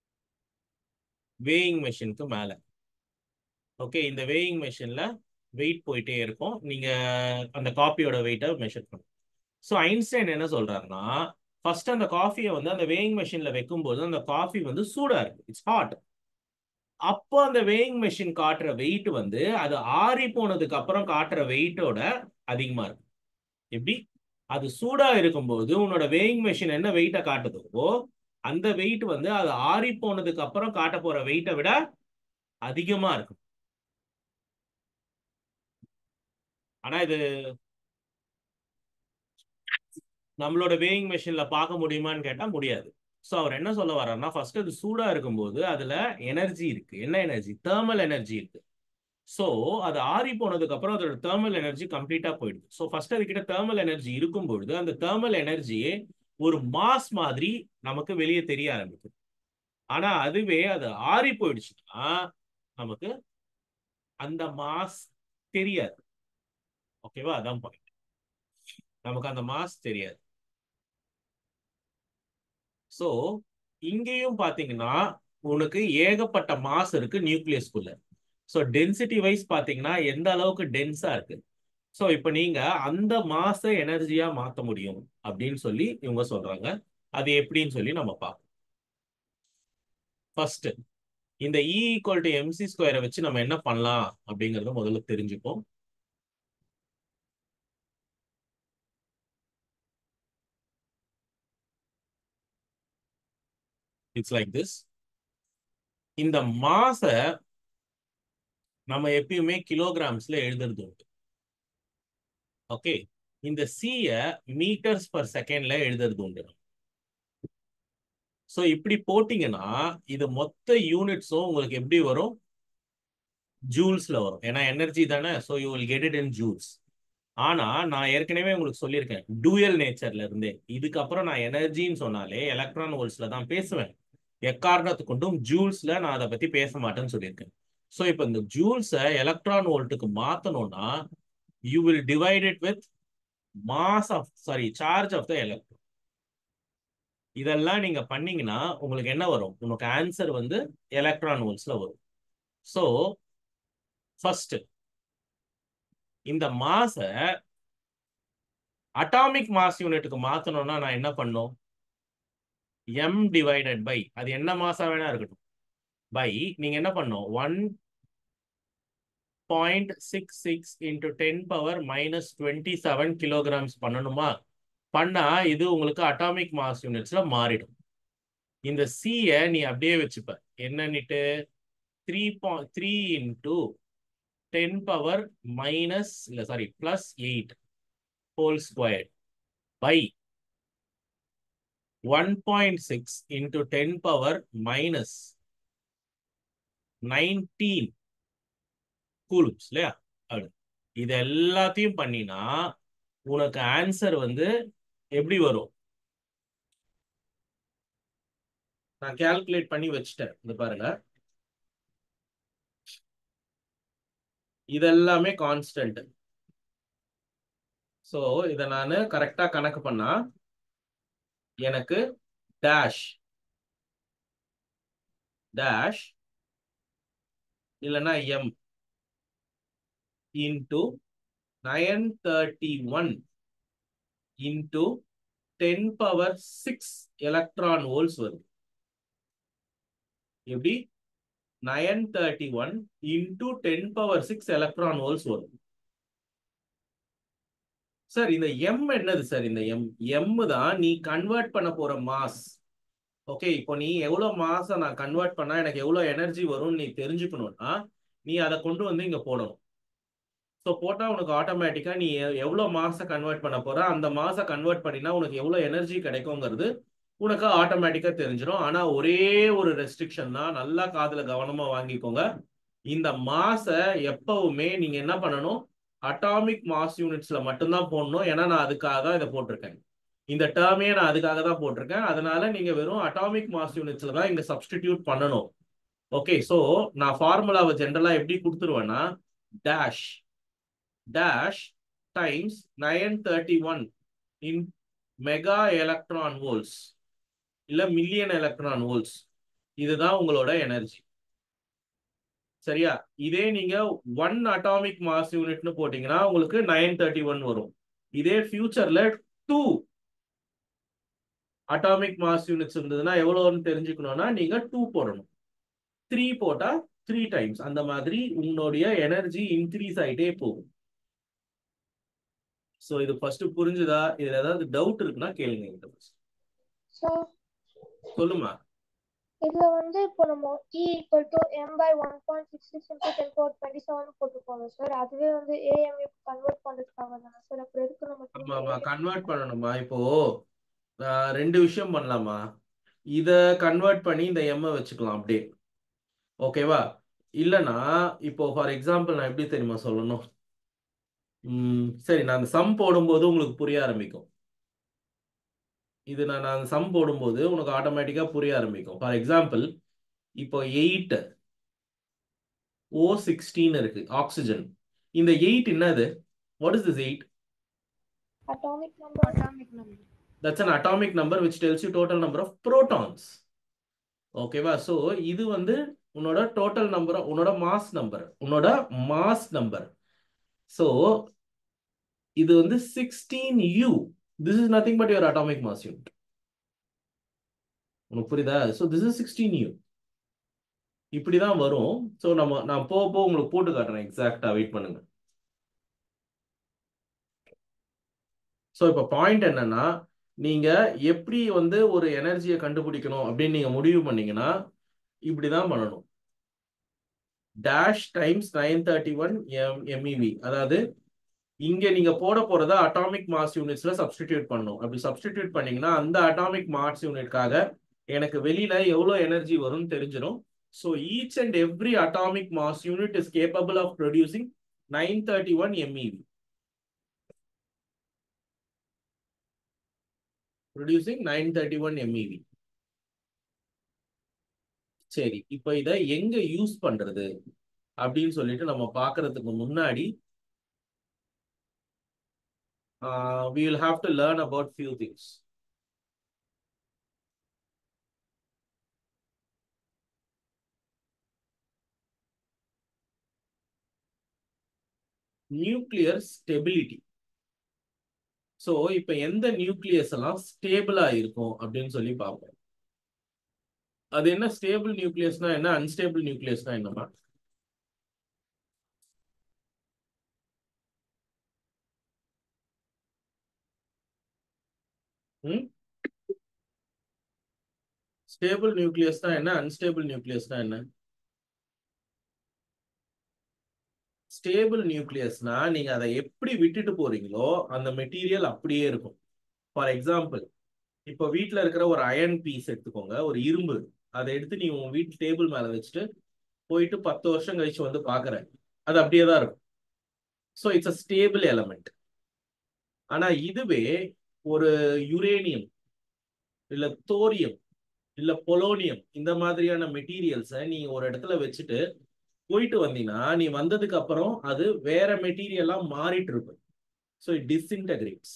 வேயிங் மெஷினுக்கு மேல ஓகே இந்த வேயிங் மெஷின்ல வெயிட் போயிட்டே இருக்கும் நீங்க அந்த காஃபியோட வெயிட்டை மெஷர் பண்ணும் ஸோ ஐன்ஸ்டைன் என்ன சொல்றாருன்னா ஃபர்ஸ்ட் அந்த காஃபியை வந்து அந்த வேயிங் மெஷின்ல வைக்கும்போது அந்த காஃபி வந்து சூடா இருக்கு இட்ஸ் ஹாட் அப்போ அந்த வேயிங் மெஷின் காட்டுற வெயிட் வந்து அது ஆறி போனதுக்கு அப்புறம் காட்டுற வெயிட்டோட அதிகமா இருக்கு எப்படி அது சூடா இருக்கும்போது உன்னோட வேயிங் மெஷின் என்ன வெயிட்டை காட்டுதோ அந்த வெயிட் வந்து அது ஆறி போனதுக்கு அப்புறம் காட்ட போற வெயிட்டை விட அதிகமா இருக்கும் ஆனா இது நம்மளோட வேயிங் மெஷின்ல பார்க்க முடியுமான்னு கேட்டா முடியாது ஸோ அவர் என்ன சொல்ல வர்றாருன்னா ஃபர்ஸ்ட் அது சூடா இருக்கும்போது அதுல எனர்ஜி இருக்கு என்ன எனர்ஜி தேர்மல் எனர்ஜி இருக்கு ஸோ அது ஆறி போனதுக்கு அப்புறம் அதோட தேர்மல் எனர்ஜி கம்ப்ளீட்டா போயிடுது ஸோ ஃபர்ஸ்ட் அதுக்கிட்ட தேர்மல் எனர்ஜி இருக்கும் பொழுது அந்த தேர்மல் எனர்ஜியே ஒரு மாஸ் மாதிரி நமக்கு வெளியே தெரிய ஆரம்பிக்குது ஆனா அதுவே அது ஆறி போயிடுச்சுன்னா நமக்கு அந்த மாஸ் தெரியாது ஓகேவா அதான் பாயிண்ட் நமக்கு அந்த மாஸ் தெரியாது ஸோ இங்கேயும் பார்த்தீங்கன்னா உனக்கு ஏகப்பட்ட மாஸ் இருக்கு நியூக்ளியஸ்குள்ள ஸோ டென்சிட்டி வைஸ் பார்த்தீங்கன்னா எந்த அளவுக்கு டென்ஸா இருக்கு ஸோ இப்போ நீங்க அந்த மாச எனர்ஜியா மாற்ற முடியும் அப்படின்னு சொல்லி இவங்க சொல்றாங்க அது எப்படின்னு சொல்லி நம்ம பார்ப்போம் ஃபர்ஸ்ட் இந்த இ ஈக்குவல் டு எம்சி ஸ்கொயரை வச்சு நம்ம என்ன பண்ணலாம் அப்படிங்கறத முதல்ல தெரிஞ்சுப்போம் இட்ஸ் லைக் திஸ் இந்த மாச நம்ம எப்பயுமே கிலோகிராம்ஸ்ல எழுதுறது உண்டு ஓகே இந்த சிய மீட்டர்ஸ் பர் செகண்ட்ல எழுதுறது உண்டு ஸோ இப்படி போட்டீங்கன்னா இது மொத்த யூனிட்ஸும் உங்களுக்கு எப்படி வரும் ஜூல்ஸ்ல வரும் ஏன்னா எனர்ஜி தானே so you will get it in joules ஆனா நான் ஏற்கனவே உங்களுக்கு சொல்லியிருக்கேன் டூயல் நேச்சர்ல இருந்தே இதுக்கப்புறம் நான் எனர்ஜின்னு சொன்னாலே எலக்ட்ரான் வோல்ட்ஸ்ல தான் பேசுவேன் எக்காரணத்து கொண்டும் ஜூல்ஸ்ல நான் அதை பத்தி பேச மாட்டேன்னு சொல்லியிருக்கேன் ஸோ இப்போ இந்த ஜூல்ஸை எலக்ட்ரான் வோல்ட்டுக்கு மாத்தணும்னா you will divide it with mass of sorry charge of the electron இதெல்லாம் நீங்க பண்ணீங்கன்னா உங்களுக்கு என்ன வரும் உங்களுக்கு ஆன்சர் வந்து எலக்ட்ரான் வோல்ட்ஸ்ல வரும் ஸோ ஃபர்ஸ்ட் இந்த மாச அட்டாமிக் மாஸ் யூனிட்டுக்கு மாத்தணும்னா நான் என்ன பண்ணும் எம் டிவைடட் பை அது என்ன மாசா வேணா இருக்கட்டும் பை நீங்க என்ன பண்ணும் one point six six into ten power minus twenty seven kilograms பண்ணணுமா பண்ணா இது உங்களுக்கு அட்டாமிக் மாஸ் யூனிட்ஸ்ல மாறிடும் இந்த சியை நீ அப்படியே வச்சுப்ப என்னன்னுட்டு three point three into ten power minus இல்லை sorry plus eight whole square by one point six into ten power minus nineteen coulombs இல்லையா அப்படி இது எல்லாத்தையும் பண்ணினா உனக்கு ஆன்சர் வந்து எப்படி வரும் நான் கால்குலேட் பண்ணி வச்சுட்டேன் இந்த பாருங்க இதெல்லாமே கான்ஸ்டன்ட் ஸோ இதை நான் கரெக்டாக கணக்கு பண்ணா எனக்கு டேஷ் டேஷ் இல்லைன்னா M into nine thirty one into ten power six electron volts வருது எப்படி nine thirty one into ten power six electron volts வரும் சார் இந்த எம் என்னது சார் இந்த எம் எம் தான் நீ கன்வெர்ட் பண்ண போற மாஸ் ஓகே இப்போ நீ எவ்வளவு மாச நான் கன்வெர்ட் பண்ணா எனக்கு எவ்வளவு எனர்ஜி வரும்னு நீ தெரிஞ்சுக்கணும்னா நீ அதை கொண்டு வந்து இங்க போடணும் ஸோ போட்டா உனக்கு ஆட்டோமேட்டிக்கா நீ எவ்வளவு மாச கன்வெர்ட் பண்ண போற அந்த மாச கன்வெர்ட் பண்ணினா உனக்கு எவ்வளவு எனர்ஜி கிடைக்குங்கிறது உனக்கு ஆட்டோமேட்டிக்கா தெரிஞ்சிடும் ஆனா ஒரே ஒரு ரெஸ்ட்ரிக்ஷன் தான் நல்லா காதுல கவனமா வாங்கிக்கோங்க இந்த மாச எப்பவுமே நீங்க என்ன பண்ணணும் அட்டாமிக் மாஸ் யூனிட்ஸ்ல மட்டும்தான் போடணும் ஏன்னா நான் அதுக்காக தான் இதை போட்டிருக்கேன் இந்த டேர்மே நான் அதுக்காக தான் போட்டிருக்கேன் அதனால நீங்க வெறும் அட்டாமிக் மாஸ் யூனிட்ஸ்ல தான் இங்க சப்ஸ்டிடியூட் பண்ணணும் ஓகே ஸோ நான் ஃபார்முலாவை ஜென்ரலா எப்படி கொடுத்துருவேன்னா dash dash times nine thirty one in mega electron volts இல்ல மில்லியன் எலக்ட்ரான் வோல்ட்ஸ் இதுதான் உங்களோட எனர்ஜி சரியா இதே நீங்க ஒன் அட்டாமிக் மாஸ் யூனிட்னு போட்டீங்கன்னா உங்களுக்கு நைன் தேர்ட்டி ஒன் வரும் இதே ஃபியூச்சர்ல டூ அட்டாமிக் மாஸ் யூனிட்ஸ் இருந்ததுன்னா எவ்வளோன்னு தெரிஞ்சுக்கணும்னா நீங்க டூ போடணும் த்ரீ போட்டா த்ரீ டைம்ஸ் அந்த மாதிரி உங்களுடைய எனர்ஜி இன்க்ரீஸ் ஆயிட்டே போகும் ஸோ இது ஃபர்ஸ்ட் புரிஞ்சுதா இதுல ஏதாவது டவுட் இருக்குன்னா கேளுங்க என்கிட்ட first. ஸோ சொல்லுமா இதுல வந்து இப்போ நம்ம E equal to m by one point six six into ten power twenty seven போட்டுருக்கோம் சார் அதுவே வந்து ஏஎம்ஏ கன்வெர்ட் பண்றதுக்காக தானே சார் அப்புறம் எதுக்கு நம்ம ஆமா ஆமா கன்வெர்ட் பண்ணணுமா இப்போ ஆஹ், ரெண்டு விஷயம் பண்ணலாமா இத கன்வெர்ட் பண்ணி இந்த எம்ஐ வச்சுக்கலாம் அப்படியே ஓகேவா இல்லனா இப்போ ஃபார் எக்ஸாம்பிள் நான் எப்படி தெரியுமா சொல்லணும் ம், சரி நான் அந்த சம் போடும்போது உங்களுக்கு புரிய ஆரம்பிக்கும் இது நான் நான் அந்த சம் போடும்போது உனக்கு ஆட்டோமேட்டிக்கா புரிய ஆரம்பிக்கும் ஃபார் எக்ஸாம்பிள் இப்போ எயிட் ஓ சிக்ஸ்டீன் இருக்கு ஆக்சிஜன் இந்த எயிட் என்னது what is this eight atomic number atomic number that's an atomic number which tells you total number of protons ஓகேவா ஸோ இது வந்து உன்னோட டோட்டல் நம்பர் உன்னோட மாஸ் நம்பர் உன்னோட மாஸ் நம்பர் ஸோ இது வந்து sixteen U this is nothing but your atomic mass unit உனக்கு புரியுதா so this is sixteen U இப்படிதான் வரும் ஸோ நம்ம நான் போக போக உங்களுக்கு போட்டு காட்டுறேன் எக்ஸாக்டா வெயிட் பண்ணுங்க ஸோ இப்போ பாயிண்ட் என்னன்னா நீங்க எப்படி வந்து ஒரு எனர்ஜியை கண்டுபிடிக்கணும் அப்படின்னு நீங்க முடிவு பண்ணீங்கன்னா இப்படிதான் பண்ணணும் dash times nine thirty one M MeV அதாவது இங்க நீங்க போட போறத அட்டாமிக் மாஸ் யூனிட்ஸ்ல சப்ஸ்டிடியூட் பண்ணணும் அப்படி சப்ஸ்டிடியூட் பண்ணீங்கன்னா அந்த அட்டாமிக் மாஸ் யூனிட்காக எனக்கு வெளியில எவ்வளவு எனர்ஜி வரும்னு தெரிஞ்சிடும் so each and every atomic mass unit is capable of producing nine thirty one MeV producing nine thirty one MeV சரி இப்போ இதை எங்க யூஸ் பண்றது அப்படின்னு சொல்லிட்டு நம்ம பார்க்கறதுக்கு முன்னாடி we will have to learn about few things nuclear stability so இப்போ எந்த நியூக்ளியஸ் எல்லாம் ஸ்டேபிளா இருக்கும் அப்படின்னு சொல்லி பார்ப்போம் அது என்ன ஸ்டேபிள் நியூக்ளியஸ்னா என்ன அன்ஸ்டேபிள் நியூக்ளியஸ்னா என்னமா ம் ஸ்டேபிள் நியூக்ளியஸ்னா என்ன அன்ஸ்டேபிள் நியூக்ளியஸ்னா என்ன ஸ்டேபிள் நியூக்ளியஸ்னா நீங்க அதை எப்படி விட்டுட்டு போறீங்களோ அந்த மெட்டீரியல் அப்படியே இருக்கும் ஃபார் எக்ஸாம்பிள் இப்போ வீட்டில் இருக்கிற ஒரு அயன் பீஸ் எடுத்துக்கோங்க ஒரு இரும்பு அதை எடுத்து நீ உன் வீட்டு டேபிள் மேல வச்சுட்டு போயிட்டு பத்து வருஷம் கழிச்சு வந்து பாக்குற அது அப்படியே தான் இருக்கும் so it's a stable element ஆனா இதுவே ஒரு யுரேனியம் இல்ல தோரியம் இல்ல பொலோனியம் இந்த மாதிரியான மெட்டீரியல்ஸை நீ ஒரு இடத்துல வச்சுட்டு போயிட்டு வந்தீங்கன்னா நீ வந்ததுக்கு அப்புறம் அது வேற மெட்டீரியலா மாறிட்டு இருக்கும் so it disintegrates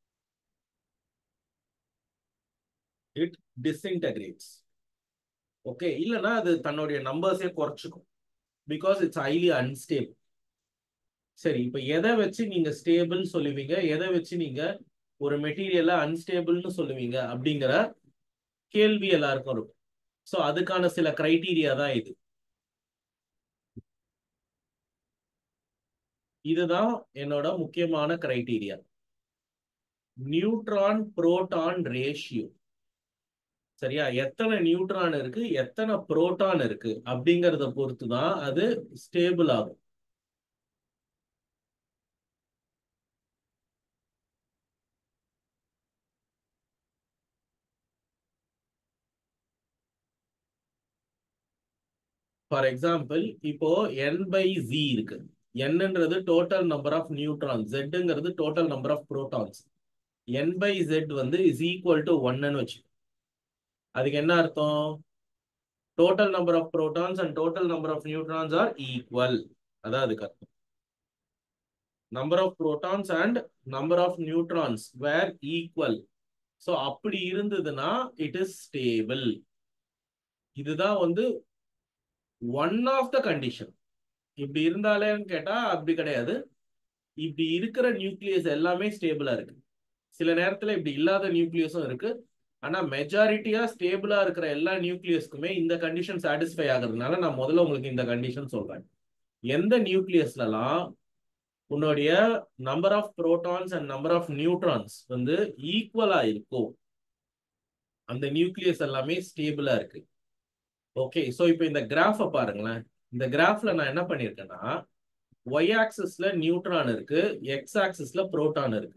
it disintegrates okay இல்லைன்னா அது தன்னுடைய நம்பர்ஸே குறைச்சிக்கும் பிகாஸ் இட்ஸ் ஹைலி அன்ஸ்டேபிள் சரி இப்போ எதை வச்சு நீங்க ஸ்டேபிள் சொல்லுவீங்க எதை வச்சு நீங்க ஒரு மெட்டீரியல அன்ஸ்டேபிள்னு சொல்லுவீங்க அப்படிங்கிற கேள்வி எல்லாருக்கும் இருக்கும் ஸோ அதுக்கான சில கிரைட்டீரியா தான் இது இதுதான் என்னோட முக்கியமான கிரைட்டீரியா நியூட்ரான் புரோட்டான் ரேஷியோ சரியா எத்தனை நியூட்ரான் இருக்கு எத்தனை புரோட்டான் இருக்கு அப்படிங்கறத பொறுத்து தான் அது ஸ்டேபிள் ஆகும் ஃபார் எக்ஸாம்பிள் இப்போ என் பை ஜி இருக்கு என்னன்றது டோட்டல் நம்பர் ஆஃப் நியூட்ரான்ஸ் ஜெட்ங்கிறது total number of protons N by Z வந்து இஸ் ஈக்குவல் டு ஒன்னு வச்சு அதுக்கு என்ன அர்த்தம் total number of protons and total number of neutrons are equal அதான் அதுக்கு அர்த்தம் number of protons and number of neutrons were equal so அப்படி இருந்ததுன்னா இட் இஸ் ஸ்டேபிள் இதுதான் வந்து ஒன் ஆஃப் த கண்டிஷன் இப்படி இருந்தாலேன்னு கேட்டா அப்படி கிடையாது இப்படி இருக்கிற நியூக்ளியஸ் எல்லாமே ஸ்டேபிளா இருக்கு சில நேரத்துல இப்படி இல்லாத நியூக்ளியஸும் இருக்கு ஆனா மெஜாரிட்டியா ஸ்டேபிளா இருக்கிற எல்லா நியூக்ளியஸ்க்குமே இந்த கண்டிஷன் சாட்டிஸ்ஃபை ஆகுறதுனால நான் முதல்ல உங்களுக்கு இந்த கண்டிஷன் சொல்றேன் எந்த நியூக்ளியஸ்லலாம் உன்னுடைய number of protons and number of neutrons வந்து ஈக்குவலா இருக்கும் அந்த நியூக்ளியஸ் எல்லாமே ஸ்டேபிளா இருக்கு ஓகே ஸோ இப்போ இந்த கிராஃபை பாருங்களேன் இந்த கிராஃப்ல நான் என்ன பண்ணியிருக்கேன்னா ஒய் ஆக்சிஸ்ல நியூட்ரான் இருக்கு எக்ஸ் ஆக்சிஸ்ல புரோட்டான் இருக்கு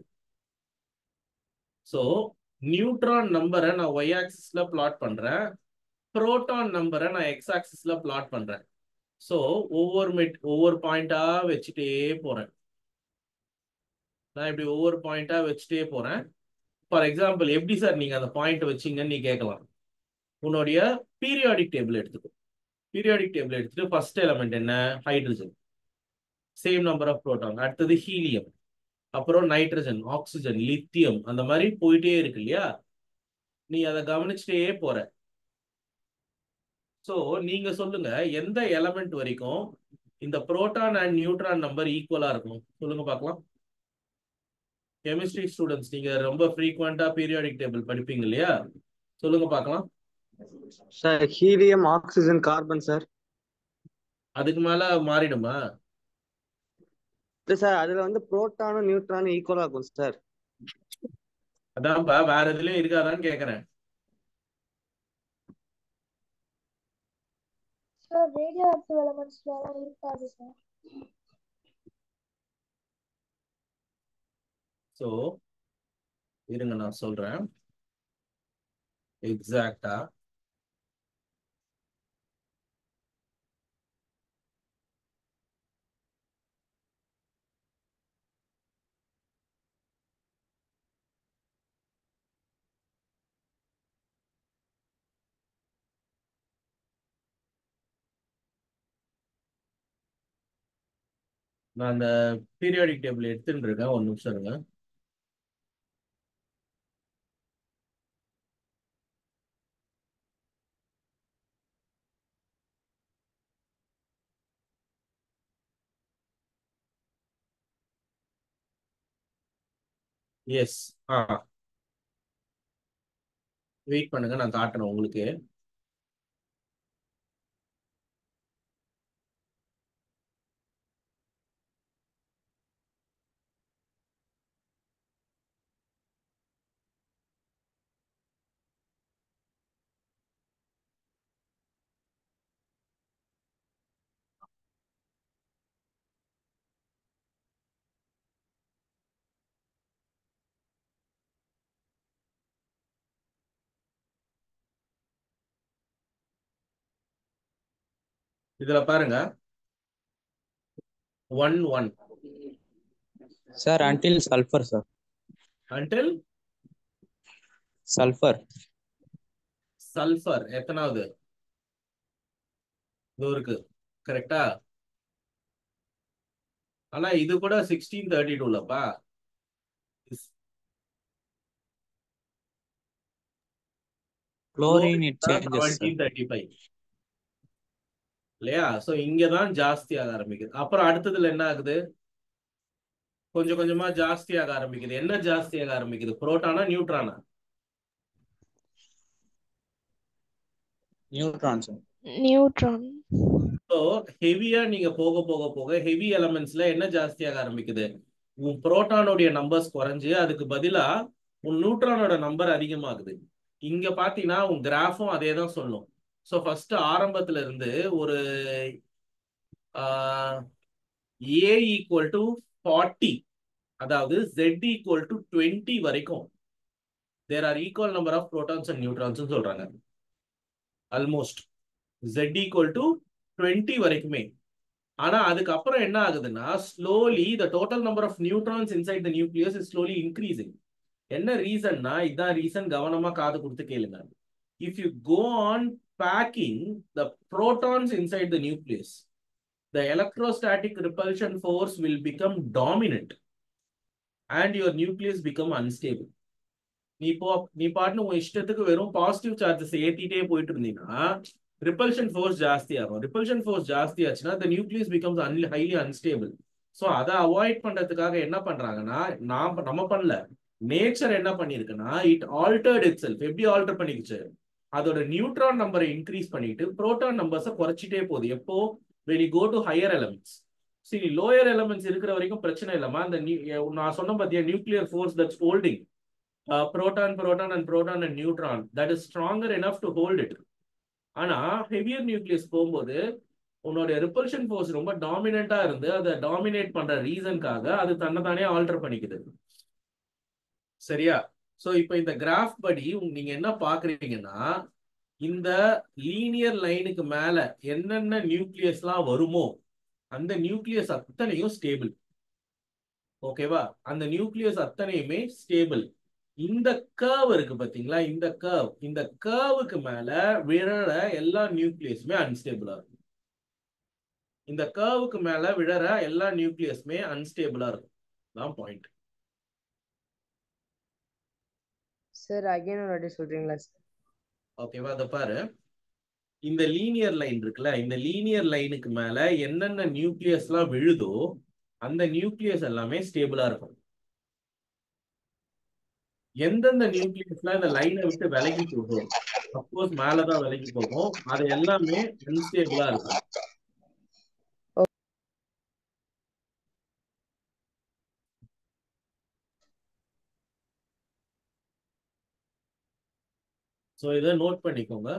ஸோ நியூட்ரான் நம்பரை நான் ஒய் ஆக்சிஸ்ல பிளாட் பண்றேன் புரோட்டான் நம்பரை நான் எக்ஸ் ஆக்சிஸ்ல பிளாட் பண்றேன் ஸோ ஒவ்வொரு மெட் ஒவ்வொரு பாயிண்டா வச்சுட்டே போறேன் நான் இப்படி ஒவ்வொரு பாயிண்டா வச்சுட்டே போறேன் ஃபார் எக்ஸாம்பிள் எப்படி சார் நீங்க அந்த பாயிண்ட் வச்சீங்கன்னு நீ கேட்கலாம் உன்னுடைய பீரியாடிக் டேபிள் எடுத்துக்கோ பீரியாடிக் டேபிள் எடுத்துட்டு ஃபர்ஸ்ட் எலமெண்ட் என்ன hydrogen same number of proton அடுத்தது ஹீலியம் அப்புறம் நைட்ரஜன் ஆக்சிஜன் லித்தியம் அந்த மாதிரி போயிட்டே இருக்கு இல்லையா நீ அதை கவனிச்சுட்டே போற ஸோ நீங்க சொல்லுங்க எந்த எலமெண்ட் வரைக்கும் இந்த புரோட்டான் அண்ட் நியூட்ரான் நம்பர் ஈக்குவலா இருக்கும் சொல்லுங்க பார்க்கலாம் கெமிஸ்ட்ரி ஸ்டூடெண்ட்ஸ் நீங்க ரொம்ப ஃப்ரீக்வெண்டா பீரியாடிக் டேபிள் படிப்பீங்க இல்லையா சொல்லுங்க பார்க்கலாம் sir helium oxygen carbon sir அதுக்கு மேல மாறிடுமா இல்ல சார் அதுல வந்து புரோட்டானும் நியூட்ரானும் ஈக்குவலா இருக்கும் சார் அதான்ப்பா வேற எதுலயும் இருக்காதான்னு கேக்குறேன் சார் ரேடியோ ஆக்டிவ் எலமெண்ட்ஸ்ல எல்லாம் இருக்காது சார் ஸோ இருங்க நான் சொல்றேன் எக்ஸாக்டா நான் அந்த பீரியாடிக் டேபிள் எடுத்துட்டு இருக்கேன் ஒரு நிமிஷம் இருங்க எஸ் ஆ வெயிட் பண்ணுங்க நான் காட்டுறேன் உங்களுக்கு இதுல பாருங்க one one Sir, until sulfur, sir. Until Sulfur. Sulphur எத்தனாவது இது இருக்கு கரெக்டா ஆனா இது கூட சிக்ஸ்டீன் தேர்ட்டி டூலப்பா Chlorine, it changes, sir. Seventeen thirty five இல்லையா சோ இங்கதான் ஜாஸ்தி ஆக ஆரம்பிக்குது அப்புறம் அடுத்ததுல என்ன ஆகுது கொஞ்சம் கொஞ்சமா ஜாஸ்தி ஆக ஆரம்பிக்குது என்ன ஜாஸ்தி ஆக ஆரம்பிக்குது புரோட்டானா நியூட்ரானா Neutron, sir. நியூட்ரான் ஸோ ஹெவியா நீங்க போக போக போக ஹெவி எலமெண்ட்ஸ்ல என்ன ஜாஸ்தியாக ஆரம்பிக்குது உன் புரோட்டானோடைய நம்பர்ஸ் குறைஞ்சு அதுக்கு பதிலா உன் நியூட்ரானோட நம்பர் அதிகமாகுது இங்க பாத்தீங்கன்னா உன் கிராஃபும் அதே தான் சொல்லும் ஸோ ஃபர்ஸ்ட் ஆரம்பத்துல இருந்து ஒரு ஏ ஈக்குவல் டு ஃபார்ட்டி அதாவது ஜெட் ஈக்குவல் டு டுவெண்ட்டி வரைக்கும் there are equal number of protons and neutrons சொல்றாங்க almost z equal to twenty வரைக்குமே ஆனா அதுக்கப்புறம் என்ன ஆகுதுன்னா slowly the total number of neutrons inside the nucleus is slowly increasing என்ன ரீசன்னா இதான் ரீசன் கவனமா காது கொடுத்து கேளுங்க if you go on packing the protons inside the nucleus the electrostatic repulsion force will become dominant and your nucleus become unstable நீ போ நீ பாட்டுன்னு உன் இஷ்டத்துக்கு வெறும் பாசிட்டிவ் சார்ஜஸ் ஏத்திட்டே போயிட்டு இருந்தீங்கன்னா ரிப்பல்ஷன் ஃபோர்ஸ் ஜாஸ்தி ஆகும் ரிப்பல்ஷன் ஃபோர்ஸ் ஜாஸ்தி ஆச்சுன்னா the nucleus becomes an highly unstable so அதை அவாய்ட் பண்றதுக்காக என்ன பண்றாங்கன்னா நாம் நம்ம பண்ணல நேச்சர் என்ன பண்ணிருக்குன்னா இட் ஆல்டர்ட் இட் செல்ஃப் எப்படி ஆல்டர் பண்ணிக்கிச்சு அதோட நியூட்ரான் நம்பரை இன்க்ரீஸ் பண்ணிட்டு புரோட்டான் நம்பர்ஸை குறைச்சிட்டே போகுது எப்போ when you go to higher elements சரி லோயர் எலமெண்ட்ஸ் இருக்கிற வரைக்கும் பிரச்சனை இல்லைம்மா அந்த நான் சொன்ன பார்த்தியா nuclear force that's holding proton proton and proton and neutron that is stronger enough to hold it ஆனா ஹெவியர் நியூக்ளியஸ் போகும்போது உன்னோட ரிப்பல்ஷன் ஃபோர்ஸ் ரொம்ப டாமினண்டா இருந்து அதை டாமினேட் பண்ற ரீசனுக்காக அது தன்னைத்தானே ஆல்டர் பண்ணிக்குது சரியா சோ இப்போ இந்த கிராஃப் படி நீங்க என்ன பாக்குறீங்கன்னா இந்த லீனியர் லைனுக்கு மேல என்னென்ன நியூக்ளியஸ்லாம் வருமோ அந்த நியூக்ளியஸ் அத்தனையும் ஸ்டேபிள் ஓகேவா அந்த நியூக்ளியஸ் அத்தனையுமே ஸ்டேபிள் இந்த கர்வ் இருக்கு பாத்தீங்களா இந்த கர்வ் இந்த கர்வுக்கு மேல விழற எல்லா நியூக்ளியஸுமே அன்ஸ்டேபிளா இருக்கும் இந்த கர்வுக்கு மேல விழற எல்லா நியூக்ளியஸுமே அன்ஸ்டேபிளா இருக்கும் தான் பாயிண்ட் சார் அகைன் ஒரு வாட்டி சொல்றீங்களா சார் ஓகேவா அதை பாரு இந்த லீனியர் லைன் இருக்குல்ல இந்த லீனியர் லைனுக்கு மேல என்னென்ன நியூக்ளியஸ்லாம் விழுதோ அந்த நியூக்ளியஸ் எல்லாமே ஸ்டேபிளா இருக்கும் எந்தெந்த நியூக்ளியஸ்லாம் இந்த லைனை விட்டு விலகி போகும் சப்போஸ் மேலதான் விலகி போகும் அது எல்லாமே அன்ஸ்டேபிளா இருக்கும் ஸோ இதை நோட் பண்ணிக்கோங்க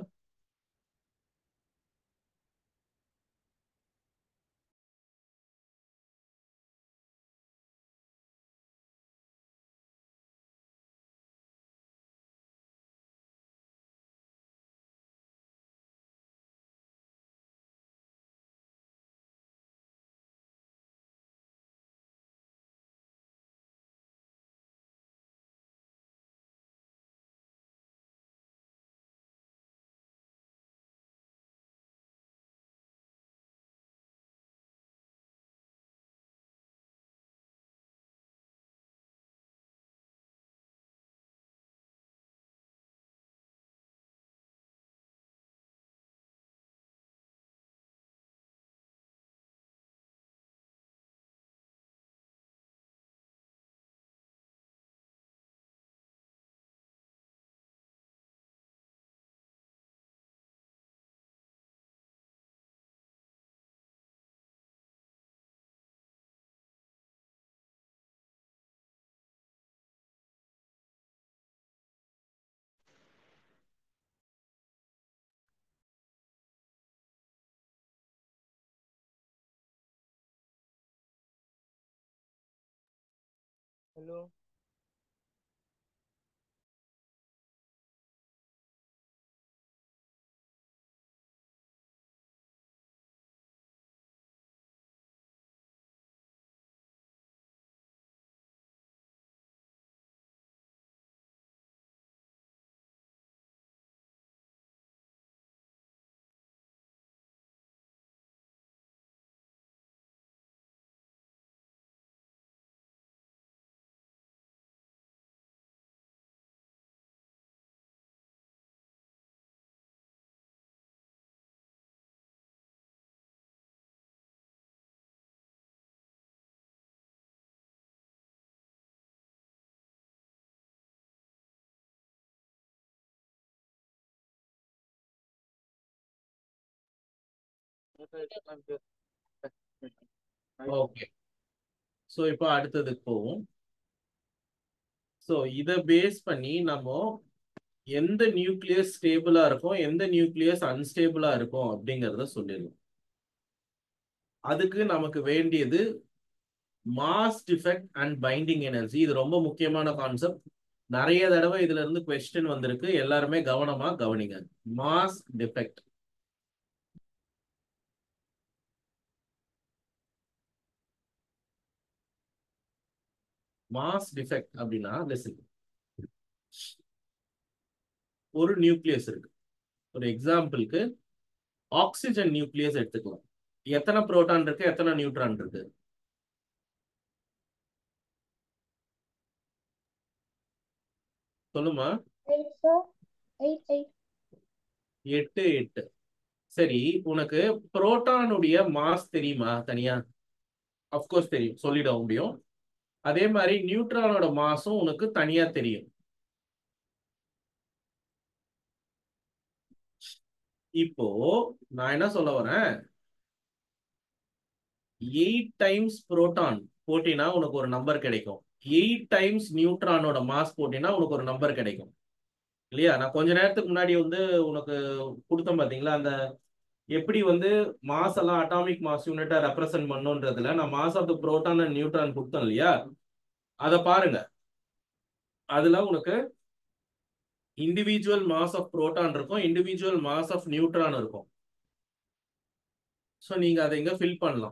ஹலோ ஓகே ஸோ இப்போ அடுத்ததுக்கு போவோம் ஸோ இதை பேஸ் பண்ணி நம்ம எந்த நியூக்ளியஸ் ஸ்டேபிளா இருக்கும் எந்த நியூக்ளியஸ் அன்ஸ்டேபிளா இருக்கும் அப்படிங்கிறத சொல்லிடுவோம் அதுக்கு நமக்கு வேண்டியது mass defect and binding energy இது ரொம்ப முக்கியமான கான்செப்ட் நிறைய தடவை இதுல இருந்து கொஸ்டின் வந்திருக்கு எல்லாருமே கவனமா கவனிங்க மாஸ் டிஃபெக்ட் மாஸ் டிஃபெக்ட் அப்படின்னா listen ஒரு நியூக்ளியஸ் இருக்கு ஒரு எக்ஸாம்பிளுக்கு ஆக்சிஜன் நியூக்ளியஸ் எடுத்துக்கலாம் எத்தனை புரோட்டான் இருக்கு எத்தனை நியூட்ரான் இருக்கு சொல்லுமா எயிட் சார் எயிட் எயிட் எட்டு எட்டு சரி உனக்கு புரோட்டானுடைய மாஸ் தெரியுமா தனியா அஃப்கோர்ஸ் தெரியும் சொல்லிட முடியும் அதே மாதிரி நியூட்ரானோட மாஸும் உனக்கு தனியா தெரியும் இப்போ நான் என்ன சொல்ல வரேன் எயிட் டைம்ஸ் புரோட்டான் போட்டினா உனக்கு ஒரு நம்பர் கிடைக்கும் எயிட் டைம்ஸ் நியூட்ரானோட மாஸ் போட்டினா உனக்கு ஒரு நம்பர் கிடைக்கும் இல்லையா நான் கொஞ்ச நேரத்துக்கு முன்னாடி வந்து உனக்கு கொடுத்தேன் பாத்தீங்களா அந்த எப்படி வந்து மாஸ் எல்லாம் அட்டாமிக் மாஸ் யூனிட்டா ரெப்ரசென்ட் பண்ணுன்றதுல நான் mass of the proton and neutron கொடுத்தேன் இல்லையா அதை பாருங்க அதுல உனக்கு இண்டிவிஜுவல் மாஸ் ஆஃப் புரோட்டான் இருக்கும் இண்டிவிஜுவல் மாஸ் ஆஃப் நியூட்ரான் இருக்கும் ஸோ நீங்க அதை இங்க ஃபில் பண்ணலாம்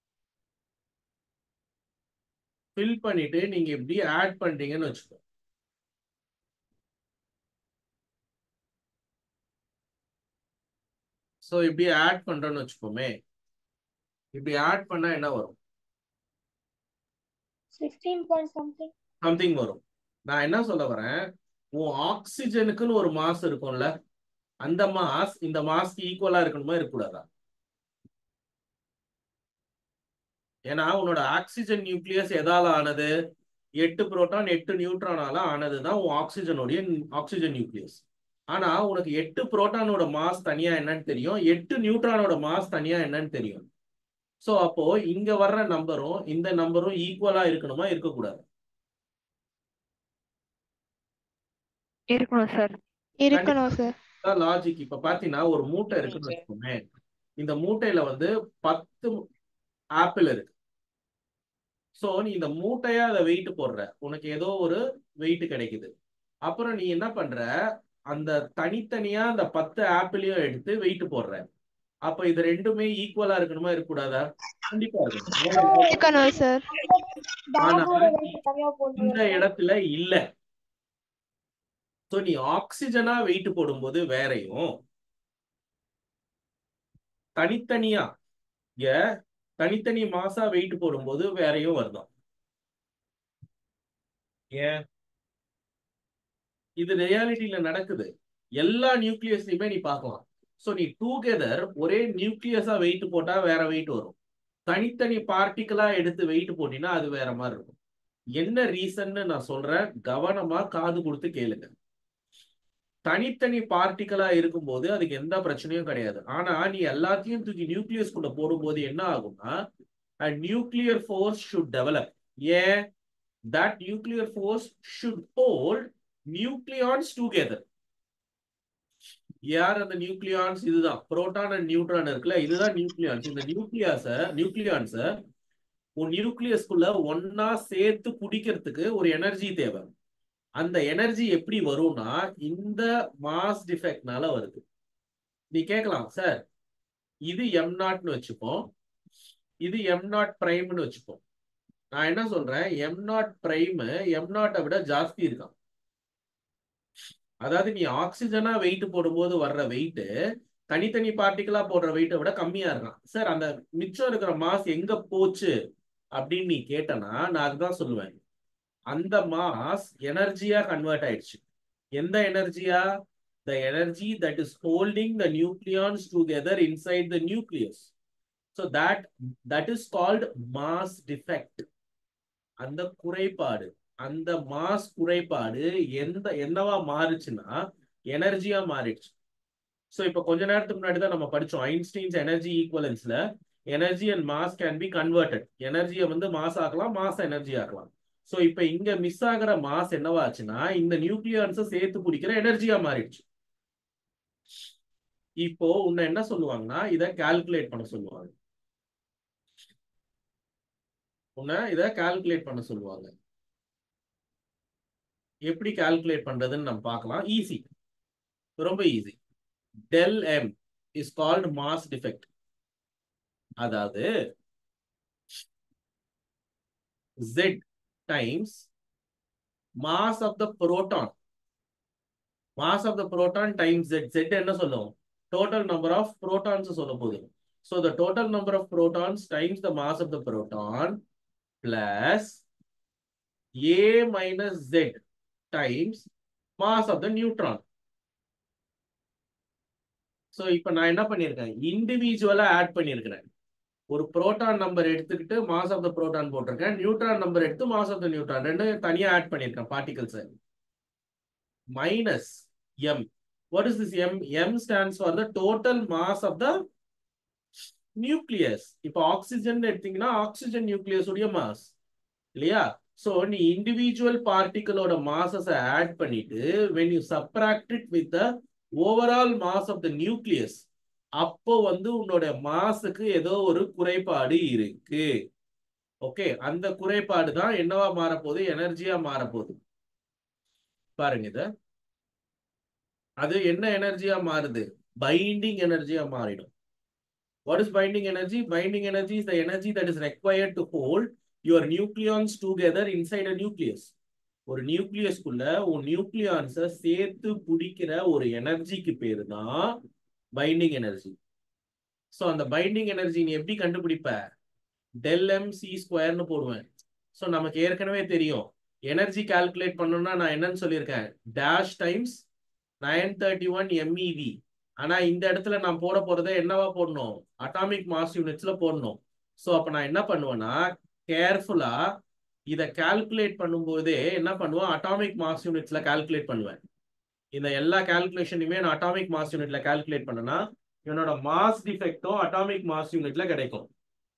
ஃபில் பண்ணிட்டு நீங்க எப்படி ஆட் பண்றீங்கன்னு வச்சுக்கோ ஸோ இப்படி ஆட் பண்றோம்னு வச்சுக்கோமே இப்படி ஆட் பண்ணா என்ன வரும் சிக்ஸ்டீன் பாயிண்ட் சம்திங் சம்திங் வரும் நான் என்ன சொல்ல வரேன் உன் ஆக்சிஜனுக்குன்னு ஒரு மாஸ் இருக்கும்ல அந்த மாஸ் இந்த மாஸ்க்கு ஈக்குவலா இருக்கணுமா இருக்கக்கூடாதா ஏன்னா உன்னோட ஆக்சிஜன் நியூக்ளியஸ் எதால ஆனது எட்டு புரோட்டான் எட்டு நியூட்ரானால ஆனதுதான் உன் ஆக்சிஜனுடைய ஆக்சிஜன் நியூக்ளியஸ் ஆனா உனக்கு எட்டு புரோட்டானோட மாஸ் தனியா என்னன்னு தெரியும் எட்டு நியூட்ரானோட மாஸ் தனியா என்னன்னு தெரியும் சோ அப்போ இங்க வர்ற நம்பரும் இந்த நம்பரும் ஈக்குவலா இருக்கணுமா இருக்கக்கூடாது இருக்கணும் சார் இருக்கணும் சார் லாஜிக் இப்ப பாத்தீங்கன்னா ஒரு மூட்டை இருக்குன்னு வச்சுக்கோமே இந்த மூட்டையில வந்து பத்து ஆப்பிள் இருக்கு சோ நீ இந்த மூட்டையா அதை வெயிட் போடுற உனக்கு ஏதோ ஒரு வெயிட் கிடைக்குது அப்புறம் நீ என்ன பண்ற அந்த தனித்தனியா அந்த பத்து ஆப்பிளையும் எடுத்து வெயிட் போடுற அப்ப இது ரெண்டுமே ஈக்குவலா இருக்கணுமா இருக்கக்கூடாதா கண்டிப்பா இருக்கணும் இருக்கணும் சார் ஆனா பேக்கோட வெயிட் தனியா இந்த போடணும் இடத்துல இல்ல சோ நீ ஆக்சிஜனா வெயிட் போடும்போது வேறையும் தனித்தனியா இங்க தனித்தனி மாசா வெயிட் போடும்போது வேறையும் வருதான் ஏன் இது ரியாலிட்டியில நடக்குது எல்லா நியூக்ளியஸ்லயுமே நீ பார்க்கலாம் சோ நீ டூகெதர் ஒரே நியூக்ளியஸா வெயிட் போட்டா வேற வெயிட் வரும் தனித்தனி பார்ட்டிகளா எடுத்து வெயிட் போட்டினா அது வேற மாதிரி இருக்கும் என்ன ரீசன்னு நான் சொல்றேன் கவனமா காது கொடுத்து கேளுங்க தனித்தனி பார்ட்டிகளா இருக்கும்போது அதுக்கு எந்த பிரச்சனையும் கிடையாது ஆனா நீ எல்லாத்தையும் தூக்கி நியூக்ளியஸ் குள்ள போடும்போது என்ன ஆகும்னா நியூக்ளியர் ஃபோர்ஸ் ஷுட் டெவலப் ஏன் that nuclear force should hold nucleons together யார் அந்த நியூக்ளியான்ஸ் இதுதான் புரோட்டான் அண்ட் நியூட்ரான் இருக்குல்ல இதுதான் நியூக்ளியான்ஸ் இந்த நியூக்ளியாஸ நியூக்ளியான்ஸ உன் நியூக்ளியஸ்குள்ள ஒன்னா சேர்த்து பிடிக்கிறதுக்கு ஒரு எனர்ஜி தேவை அந்த எனர்ஜி எப்படி வரும்னா இந்த மாஸ் டிஃபெக்ட்னால வருது நீ கேட்கலாம் சார் இது எம் நாட்னு வச்சுப்போம் இது எம் நாட் பிரைம்னு வச்சுப்போம் நான் என்ன சொல்றேன் எம் நாட் பிரைம் எம் நாட்டை விட ஜாஸ்தி இருக்கான் அதாவது நீ ஆக்சிஜனா வெயிட் போடும்போது வர்ற வெயிட் தனித்தனி பார்ட்டிகளா போடுற வெயிட்டை விட கம்மியா இருக்கான் சார் அந்த மிச்சம் இருக்கிற மாஸ் எங்க போச்சு அப்படின்னு நீ கேட்டனா நான் அதுதான் சொல்லுவேன் அந்த மாஸ் எனர்ஜியா கன்வெர்ட் ஆயிடுச்சு எந்த எனர்ஜியா the energy that is holding the nucleons together inside the nucleus so that that is called mass defect அந்த குறைபாடு அந்த மாஸ் குறைபாடு எந்த என்னவா மாறுச்சுன்னா எனர்ஜியா மாறிடுச்சு ஸோ இப்போ கொஞ்ச நேரத்துக்கு முன்னாடி தான் நம்ம படிச்சோம் ஐன்ஸ்டீன்ஸ் எனர்ஜி ஈக்குவலன்ஸ்ல energy and mass can be converted எனர்ஜியை வந்து மாஸ் ஆக்கலாம் மாஸ் எனர்ஜி ஆக்கலாம் ஸோ இப்போ இங்க மிஸ் ஆகிற மாஸ் என்னவாச்சுன்னா இந்த நியூக்ளியான்ஸை சேர்த்து பிடிக்கிற எனர்ஜியா மாறிடுச்சு இப்போ உன்னை என்ன சொல்லுவாங்கன்னா இதை கால்குலேட் பண்ண சொல்லுவாங்க உன்னை இதை கால்குலேட் பண்ண சொல்லுவாங்க எப்படி கால்குலேட் பண்றதுன்னு நம்ம பார்க்கலாம் ஈஸி ரொம்ப easy del M is called mass defect அதாவது Z times mass of the proton mass of the proton times z z என்ன சொல்லும் total number of protons சொல்ல போகுது so the total number of protons times the mass of the proton plus a minus z times mass of the neutron so இப்போ நான் என்ன பண்ணியிருக்கேன் இண்டிவிஜுவலா add பண்ணியிருக்கிறேன் ஒரு புரோட்டான் நம்பர் எடுத்துக்கிட்டு மாஸ் ஆஃப் த புரோட்டான் போட்டிருக்கேன் நியூட்ரான் நம்பர் எடுத்து mass of the neutron ரெண்டும் தனியா ஆட் பண்ணியிருக்கேன் particles minus M what is this M M stands for the total mass of the nucleus இப்போ ஆக்சிஜன் எடுத்தீங்கன்னா ஆக்சிஜன் நியூக்ளியஸ் உடைய mass இல்லையா so நீ இண்டிவிஜுவல் பார்ட்டிகளோட மாசஸை ஆட் பண்ணிட்டு when you subtract it with the overall mass of the nucleus அப்போ வந்து உன்னோட மாசுக்கு ஏதோ ஒரு குறைபாடு இருக்கு ஓகே அந்த குறைபாடு தான் என்னவா மாறப்போகுது எனர்ஜியா மாறப்போகுது பாருங்க இத அது என்ன எனர்ஜியா மாறுது பைண்டிங் எனர்ஜியா மாறிடும் what is binding energy binding energy is the energy that is required to hold your nucleons together inside a nucleus ஒரு நியூக்ளியஸ்குள்ள உன் நியூக்ளியான்ஸை சேர்த்து பிடிக்கிற ஒரு எனர்ஜிக்கு பேரு தான் பைண்டிங் எனர்ஜி ஸோ அந்த பைண்டிங் எனர்ஜி நீ எப்படி கண்டுபிடிப்ப டெல் எம் சி ஸ்கொயர்னு போடுவேன் ஸோ நமக்கு ஏற்கனவே தெரியும் எனர்ஜி கால்குலேட் பண்ணணும்னா நான் என்னன்னு சொல்லியிருக்கேன் dash times nine thirty one MeV ஆனா இந்த இடத்துல நான் போட போறதை என்னவா போடணும் அட்டாமிக் மாஸ் யூனிட்ஸ்ல போடணும் ஸோ அப்போ நான் என்ன பண்ணுவேன்னா கேர்ஃபுல்லா இதை கால்குலேட் பண்ணும்போதே என்ன பண்ணுவேன் அட்டாமிக் மாஸ் யூனிட்ஸ்ல கால்குலேட் பண்ணுவேன் இந்த எல்லா கால்குலேஷனையுமே நான் அட்டாமிக் மாஸ் யூனிட்ல கால்குலேட் பண்ணனா என்னோட மாஸ் டிஃபெக்டும் அட்டாமிக் மாஸ் யூனிட்ல கிடைக்கும்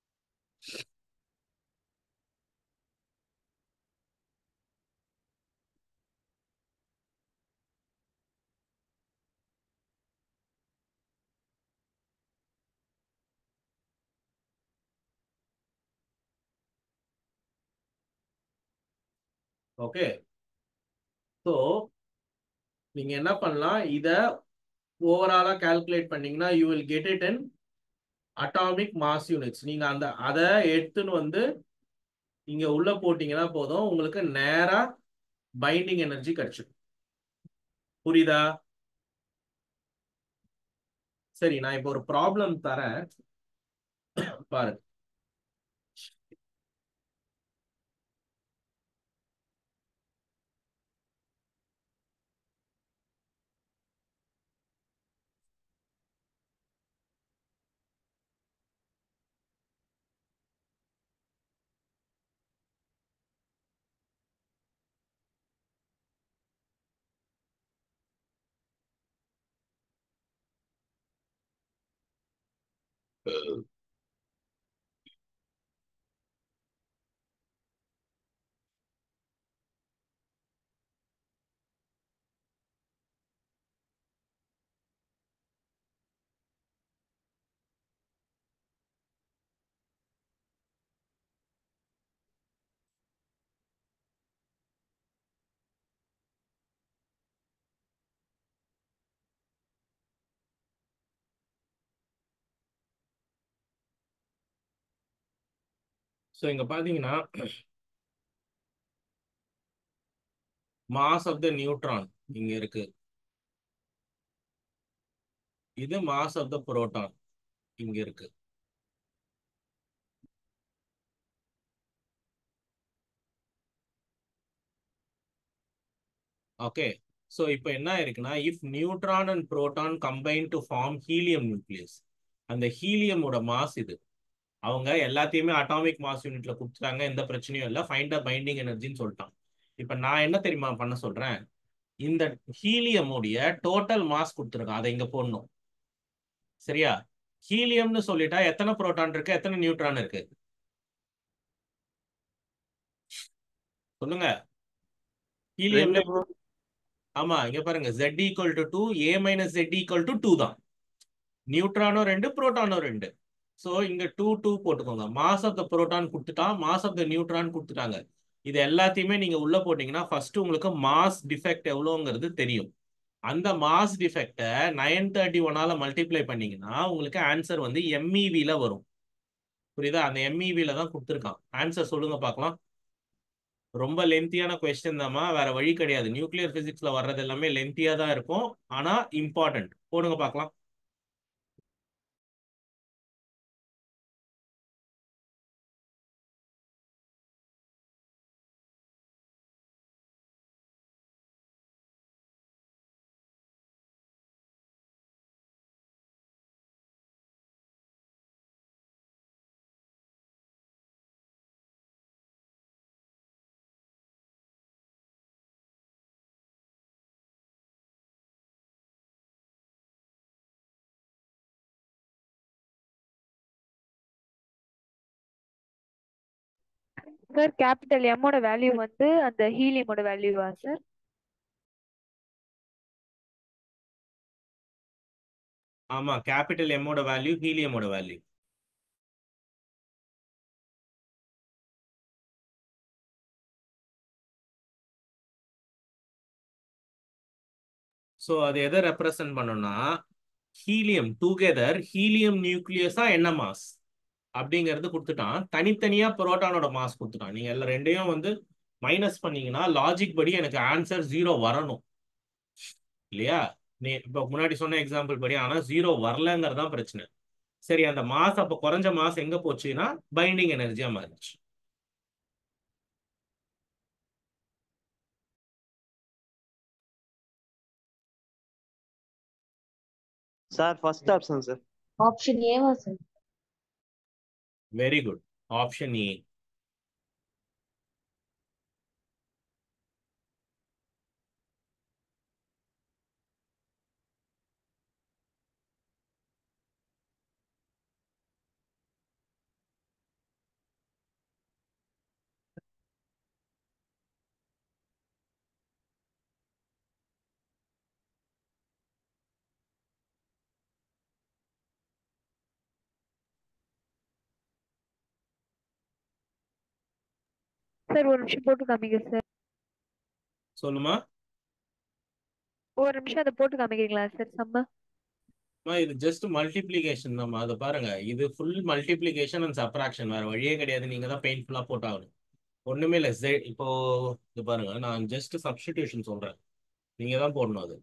ஓகே ஸோ நீங்க என்ன பண்ணலாம் இத ஓவராலா கால்குலேட் பண்ணீங்கன்னா you will get it in atomic mass units நீங்க அந்த அதை எடுத்துன்னு வந்து இங்க உள்ள போட்டீங்கன்னா போதும் உங்களுக்கு நேரா பைண்டிங் எனர்ஜி கிடைச்சிடும் புரியுதா சரி நான் இப்போ ஒரு ப்ராப்ளம் தரேன் பாருங்க ஸோ இங்க பாத்தீங்கன்னா மாஸ் ஆஃப் த நியூட்ரான் இங்க இருக்கு இது மாஸ் ஆஃப் த புரோட்டான் இங்க இருக்கு ஓகே ஸோ இப்போ என்ன இருக்குன்னா if neutron and proton combine to form helium nucleus அந்த ஹீலியமோட மாஸ் இது அவங்க எல்லாத்தையுமே அட்டாமிக் மாஸ் யூனிட்ல கொடுத்துட்டாங்க எந்த பிரச்சனையும் இல்லை ஃபைண்ட் அ பைண்டிங் எனர்ஜின்னு சொல்லிட்டான் இப்போ நான் என்ன தெரியுமா பண்ண சொல்றேன் இந்த ஹீலியமுடைய டோட்டல் மாஸ் கொடுத்துருக்கான் அதை இங்க போடணும் சரியா ஹீலியம்னு சொல்லிட்டா எத்தனை புரோட்டான் இருக்கு எத்தனை நியூட்ரான் இருக்கு சொல்லுங்க ஹீலியம்ல ஆமா இங்க பாருங்க Z equal to two A minus Z equal to two தான் நியூட்ரானோ ரெண்டு புரோட்டானோ ரெண்டு ஸோ இங்க டூ டூ போட்டுக்கோங்க மாஸ் ஆஃப் த புரோட்டான் கொடுத்துட்டான் மாஸ் ஆஃப் த நியூட்ரான் கொடுத்துட்டாங்க இது எல்லாத்தையுமே நீங்க உள்ள போட்டீங்கன்னா ஃபர்ஸ்ட் உங்களுக்கு மாஸ் டிஃபெக்ட் எவ்வளோங்கிறது தெரியும் அந்த மாஸ் டிஃபெக்டை நைன் தேர்ட்டி ஒன்னால மல்டிப்ளை பண்ணீங்கன்னா உங்களுக்கு ஆன்சர் வந்து எம்இவில வரும் புரியுதா அந்த எம்இவில தான் கொடுத்துருக்கான் ஆன்சர் சொல்லுங்க பார்க்கலாம் ரொம்ப லென்த்தியான கொஸ்டின் தாம்மா வேற வழி கிடையாது நியூக்ளியர் பிசிக்ஸ்ல வர்றது எல்லாமே லென்த்தியா தான் இருக்கும் ஆனா இம்பார்ட்டன்ட் போடுங்க பார்க்கலாம் சார் கேபிட்டல் எம்மோட வேல்யூ வந்து அந்த ஹீலியமோட வேல்யூவா சார் ஆமா கேபிட்டல் எம்மோட வேல்யூ ஹீலியமோட வேல்யூ ஸோ அது எதை ரெப்ரசன்ட் பண்ணும்னா ஹீலியம் டுகெதர் ஹீலியம் நியூக்ளியஸா என்ன மாஸ் அப்படிங்கிறது கொடுத்துட்டான் தனித்தனியா புரோட்டானோட மாஸ் கொடுத்துட்டான் நீங்க எல்லாம் ரெண்டையும் வந்து மைனஸ் பண்ணீங்கன்னா லாஜிக் படி எனக்கு ஆன்சர் ஜீரோ வரணும் இல்லையா நீ இப்போ முன்னாடி சொன்ன எக்ஸாம்பிள் படி ஆனா ஜீரோ வரலங்கிறது தான் பிரச்சனை சரி அந்த மாஸ் அப்போ குறைஞ்ச மாஸ் எங்க போச்சுன்னா பைண்டிங் எனர்ஜியா மாறிடுச்சு sir first option sir option ஏவா sir very good option A sir ஒரு நிமிஷம் போட்டு காமிங்க சார் சொல்லுமா ஒரு நிமிஷம் அதை போட்டு காமிக்கிறீங்களா சார் செம்ம அம்மா, இது ஜஸ்ட் மல்டிப்ளிகேஷன் தான் அதை பாருங்க இது ஃபுல் மல்டிப்ளிகேஷன் அண்ட் சப்ராக்ஷன் வேற வழியே கிடையாது நீங்க தான் பெயின்ஃபுல்லா போட்டாகணும் ஒண்ணுமே இல்லை ஜெ இப்போ இது பாருங்க நான் ஜஸ்ட் சப்ஸ்டிடியூஷன் சொல்றேன் நீங்க தான் போடணும் அது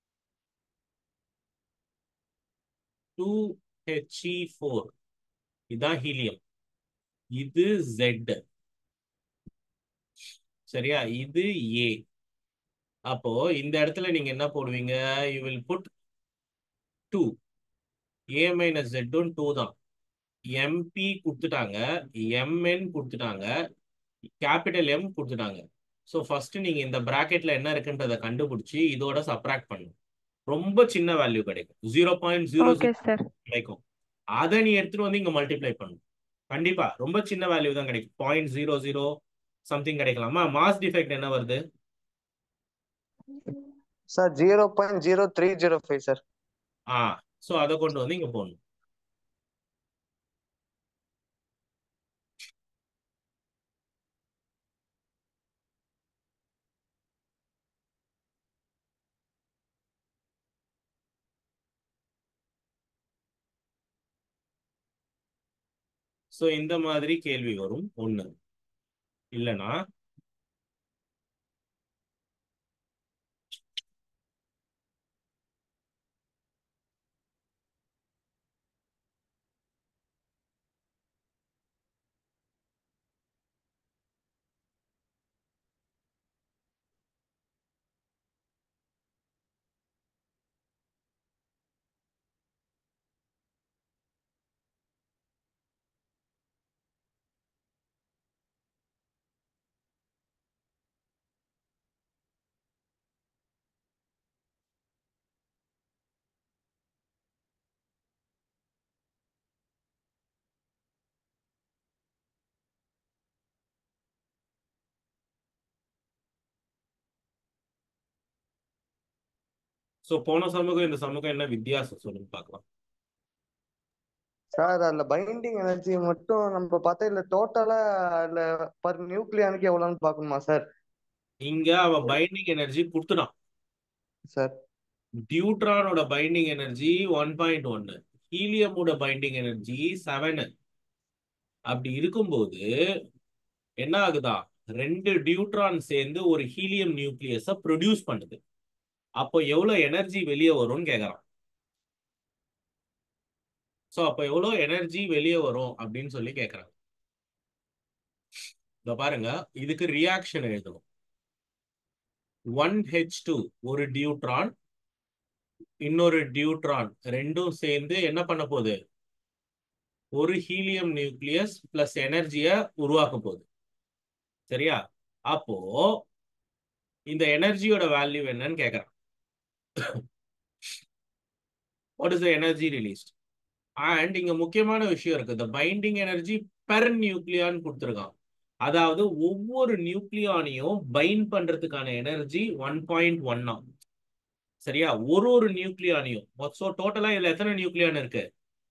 டூ ஹெச்இ ஃபோர் இதுதான் ஹீலியம் இது ஜெட் சரியா இது ஏ அப்போ இந்த இடத்துல நீங்க என்ன போடுவீங்க you will put two A minus ஜெட்டும் டூ தான் எம்பி கொடுத்துட்டாங்க எம்என் கொடுத்துட்டாங்க கேபிட்டல் எம் கொடுத்துட்டாங்க ஸோ ஃபர்ஸ்ட் நீங்க இந்த பிராக்கெட்ல என்ன இருக்குன்றதை கண்டுபிடிச்சி இதோட சப்ராக்ட் பண்ணும் ரொம்ப சின்ன வேல்யூ கிடைக்கும் zero point zero okay sir கிடைக்கும் அதை நீ எடுத்துட்டு வந்து இங்க மல்டிப்ளை பண்ணும் கண்டிப்பா ரொம்ப சின்ன வேல்யூ தான் கிடைக்கும் பாயிண்ட் ஜீரோ ஜீரோ சம்திங் கிடைக்கலாமா மாஸ் டிஃபெக்ட் என்ன வருது sir zero point zero three zero five sir ஆ ஸோ அதை கொண்டு வந்து இங்க போடணும் ஸோ இந்த மாதிரி கேள்வி வரும் ஒண்ணு இல்லைன்னா ஸோ போன சமூகம் இந்த சமூகம் என்ன வித்தியாசம் சொல்லுங்க பார்க்கலாம் சார் அதுல பைண்டிங் எனர்ஜி மட்டும் நம்ம பார்த்தா இல்ல டோட்டலா இல்ல பர் நியூக்ளியானுக்கு எவ்வளவுன்னு பார்க்கணுமா சார் இங்க அவன் பைண்டிங் எனர்ஜி கொடுத்துட்டான் சார் டியூட்ரானோட பைண்டிங் எனர்ஜி ஒன் பாயிண்ட் ஒன்னு ஹீலியமோட பைண்டிங் எனர்ஜி செவனு அப்படி இருக்கும்போது என்ன ஆகுதா ரெண்டு டியூட்ரான் சேர்ந்து ஒரு ஹீலியம் நியூக்ளியஸை ப்ரொடியூஸ் பண்ணுது அப்போ எவ்வளவு எனர்ஜி வெளியே வரும்னு கேக்குறான் ஸோ அப்போ எவ்வளோ எனர்ஜி வெளியே வரும் அப்படின்னு சொல்லி கேட்குறாங்க இத பாருங்க இதுக்கு ரியாக்ஷன் எழுதணும் ஒன் ஹெச் டூ ஒரு டியூட்ரான் இன்னொரு டியூட்ரான் ரெண்டும் சேர்ந்து என்ன பண்ண போகுது ஒரு ஹீலியம் நியூக்ளியஸ் பிளஸ் எனர்ஜியை உருவாக்க போகுது சரியா அப்போ இந்த எனர்ஜியோட வேல்யூ என்னன்னு கேட்கறேன் what is the energy released and இங்க முக்கியமான விஷயம் இருக்கு இந்த பைண்டிங் எனர்ஜி பெர் நியூக்ளியான்னு கொடுத்துருக்கான் அதாவது ஒவ்வொரு நியூக்ளியானையும் பைண்ட் பண்றதுக்கான எனர்ஜி ஒன் பாயிண்ட் ஒன் சரியா ஒரு ஒரு நியூக்ளியானையும் ஸோ டோட்டலா இதுல எத்தனை நியூக்ளியான் இருக்கு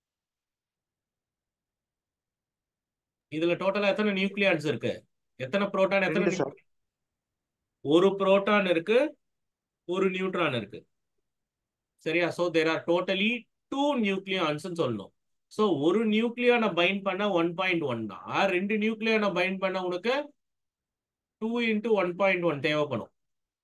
இதுல டோட்டலா எத்தனை நியூக்ளியான்ஸ் இருக்கு எத்தனை புரோட்டான் எத்தனை ரெண்டு சார் nucleon? ஒரு புரோட்டான் இருக்கு ஒரு நியூட்ரான் இருக்கு சரியா so there are totally two nucleons சொல்லணும் சோ ஒரு நியூக்ளியானை பைண்ட் பண்ண ஒன் பாயிண்ட் ஒன் தான் ரெண்டு நியூக்ளியானை பைண்ட் பண்ண உனக்கு two into one point one தேவைப்படும்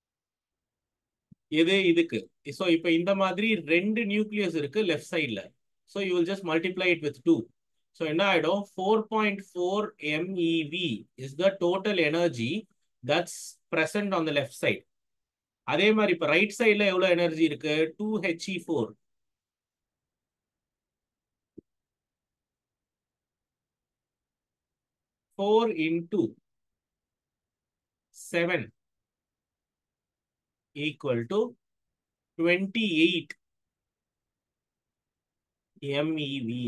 எது இதுக்கு ஸோ இப்போ இந்த மாதிரி ரெண்டு நியூக்ளியஸ் இருக்கு லெஃப்ட் சைடில் so you will just multiply it with two so என்ன ஆயிடும் four point four MeV is the total energy that's present on the left side அதே மாதிரி இப்போ ரைட் சைடில் எவ்வளோ எனர்ஜி இருக்கு two HE four four into seven equal to twenty eight MeV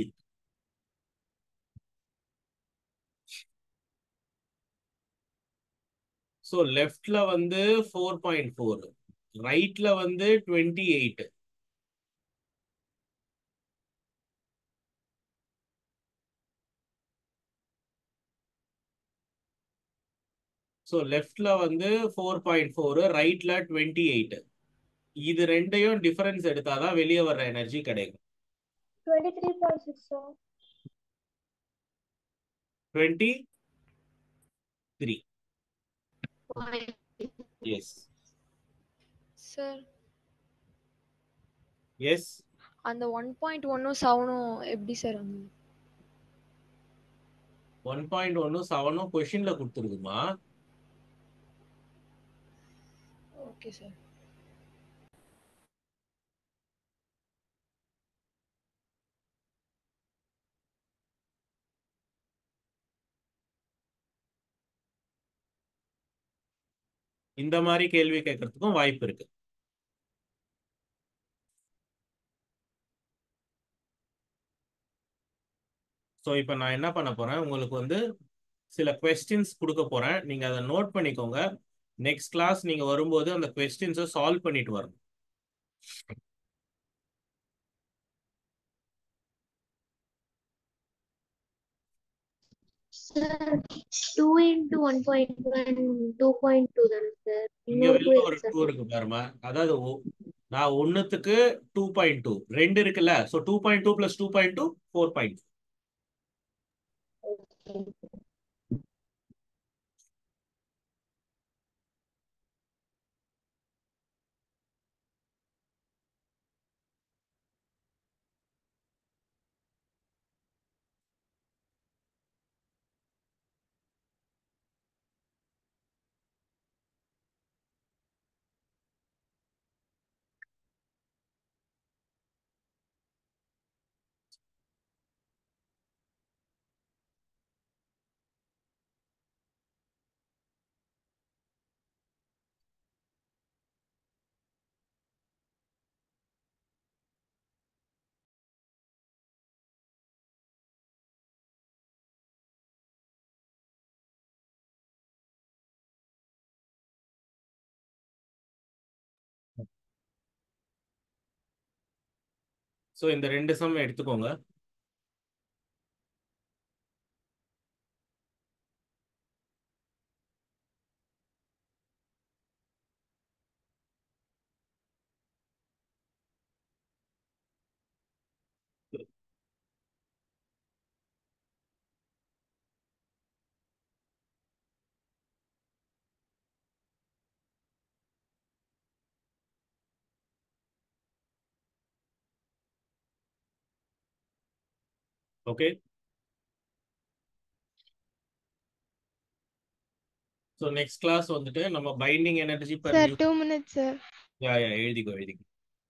so லெஃப்ட்ல வந்து ஃபோர் பாயிண்ட் ஃபோர் ரைட்ல வந்து டுவெண்ட்டி எயிட் ஸோ லெஃப்ட்ல வந்து ஃபோர் பாயிண்ட் ஃபோர் ரைட்ல டுவெண்ட்டி எயிட் இது ரெண்டையும் டிஃபரன்ஸ் எடுத்தாதான் வெளியே வர்ற எனர்ஜி கிடைக்கும் twenty three point six sir twenty three yes sir yes அந்த ஒன் பாயிண்ட் ஒன்னும் செவனும் எப்படி சார் வந்து ஒன் பாயிண்ட் ஒன்னு செவனும் கொஷின்ல கொடுத்துருக்குமா ஓகே சார் இந்த மாதிரி கேள்வி கேட்கறதுக்கும் வாய்ப்பு இருக்கு ஸோ இப்போ நான் என்ன பண்ண போறேன் உங்களுக்கு வந்து சில கொஸ்டின்ஸ் கொடுக்க போறேன் நீங்க அதை நோட் பண்ணிக்கோங்க நெக்ஸ்ட் கிளாஸ் நீங்க வரும்போது அந்த கொஸ்டின்ஸை சால்வ் பண்ணிட்டு வரணும் sir two into one point one two point two தானே சார் இங்க இன்னொரு டூ வெளில ஒரு எக்ஸ்ட்ரா டூ இருக்கு பாருமா அதாவது ஒ- நான் ஒன்னுத்துக்கு டூ பாயிண்ட் டூ ரெண்டு இருக்குல்ல so two point two plus two point two four point so இந்த ரெண்டு சம் எடுத்துக்கோங்க ஓகே ஸோ நெக்ஸ்ட் கிளாஸ் வந்துட்டு நம்ம binding energy per sir two minutes sir ya ya எழுதிக்கோ எழுதிக்கோ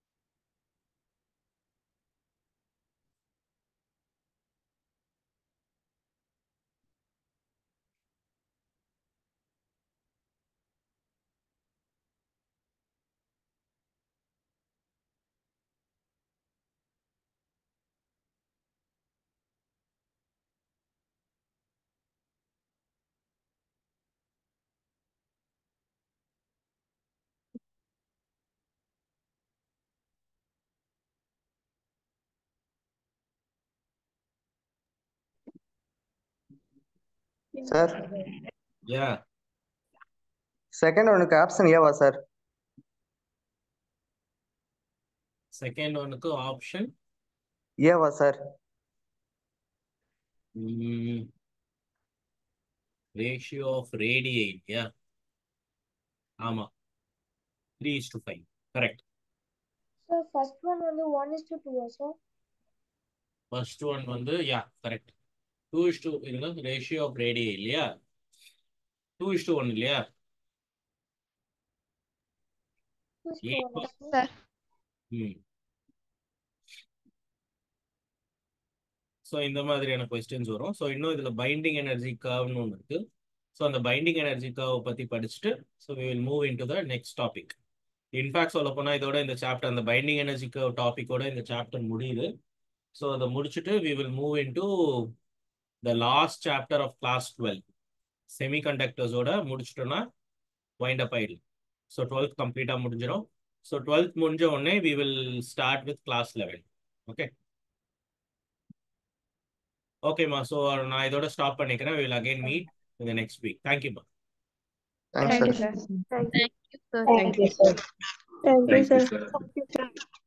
சார் யா செகண்ட் ஒனுக்கு ஆப்ஷன் ஏவா சார் செகண்ட் ஒனுக்கு ஆப்ஷன் ஏவா சார் ரேஷியோ ஆஃப் ரேடியை இல்லையா ஆமா three is to five correct sir first one வந்து ஒன் இஸ் டு டூவா சார் ஃபர்ஸ்ட் ஒன் வந்து ya correct two is two இருங்க ரேஷியோ ஆஃப் ரேடியை இல்லையா டூ இஸ் டு ஒன் இல்லையா two is to Eight one was- sir ம் so இந்த மாதிரியான கொஸ்டின்ஸ் வரும் ஸோ இன்னும் இதில் பைண்டிங் எனர்ஜி கர்வ்னு ஒன்று இருக்கு ஸோ அந்த பைண்டிங் எனர்ஜி கர்வ் பற்றி படிச்சுட்டு so we will move into the next topic in fact சொல்ல போனால் இதோட இந்த சாப்டர் அந்த பைண்டிங் எனர்ஜி கர்வ் டாபிக்கோட இந்த சாப்டர் முடியுது ஸோ அதை முடிச்சுட்டு we will move into the last chapter of class twelve செமிகண்டக்டர்ஸோட முடிச்சிட்டோன்னா வைண்ட் அப் ஆயிடலாம் ஸோ டுவெல்த் கம்ப்ளீட்டாக முடிஞ்சிடும் ஸோ டுவெல்த் முடிஞ்ச உடனே we will start with class level okay ஓகேம்மா ஸோ நான் இதோட ஸ்டாப் பண்ணிக்கிறேன் வில் அகைன் மீட் இந்த நெக்ஸ்ட் வீக் தேங்க்யூம்மா thanks thank you sir sir Thank you, sir. Thank you, sir. Thank you Thank you, sir sir. Thank you sir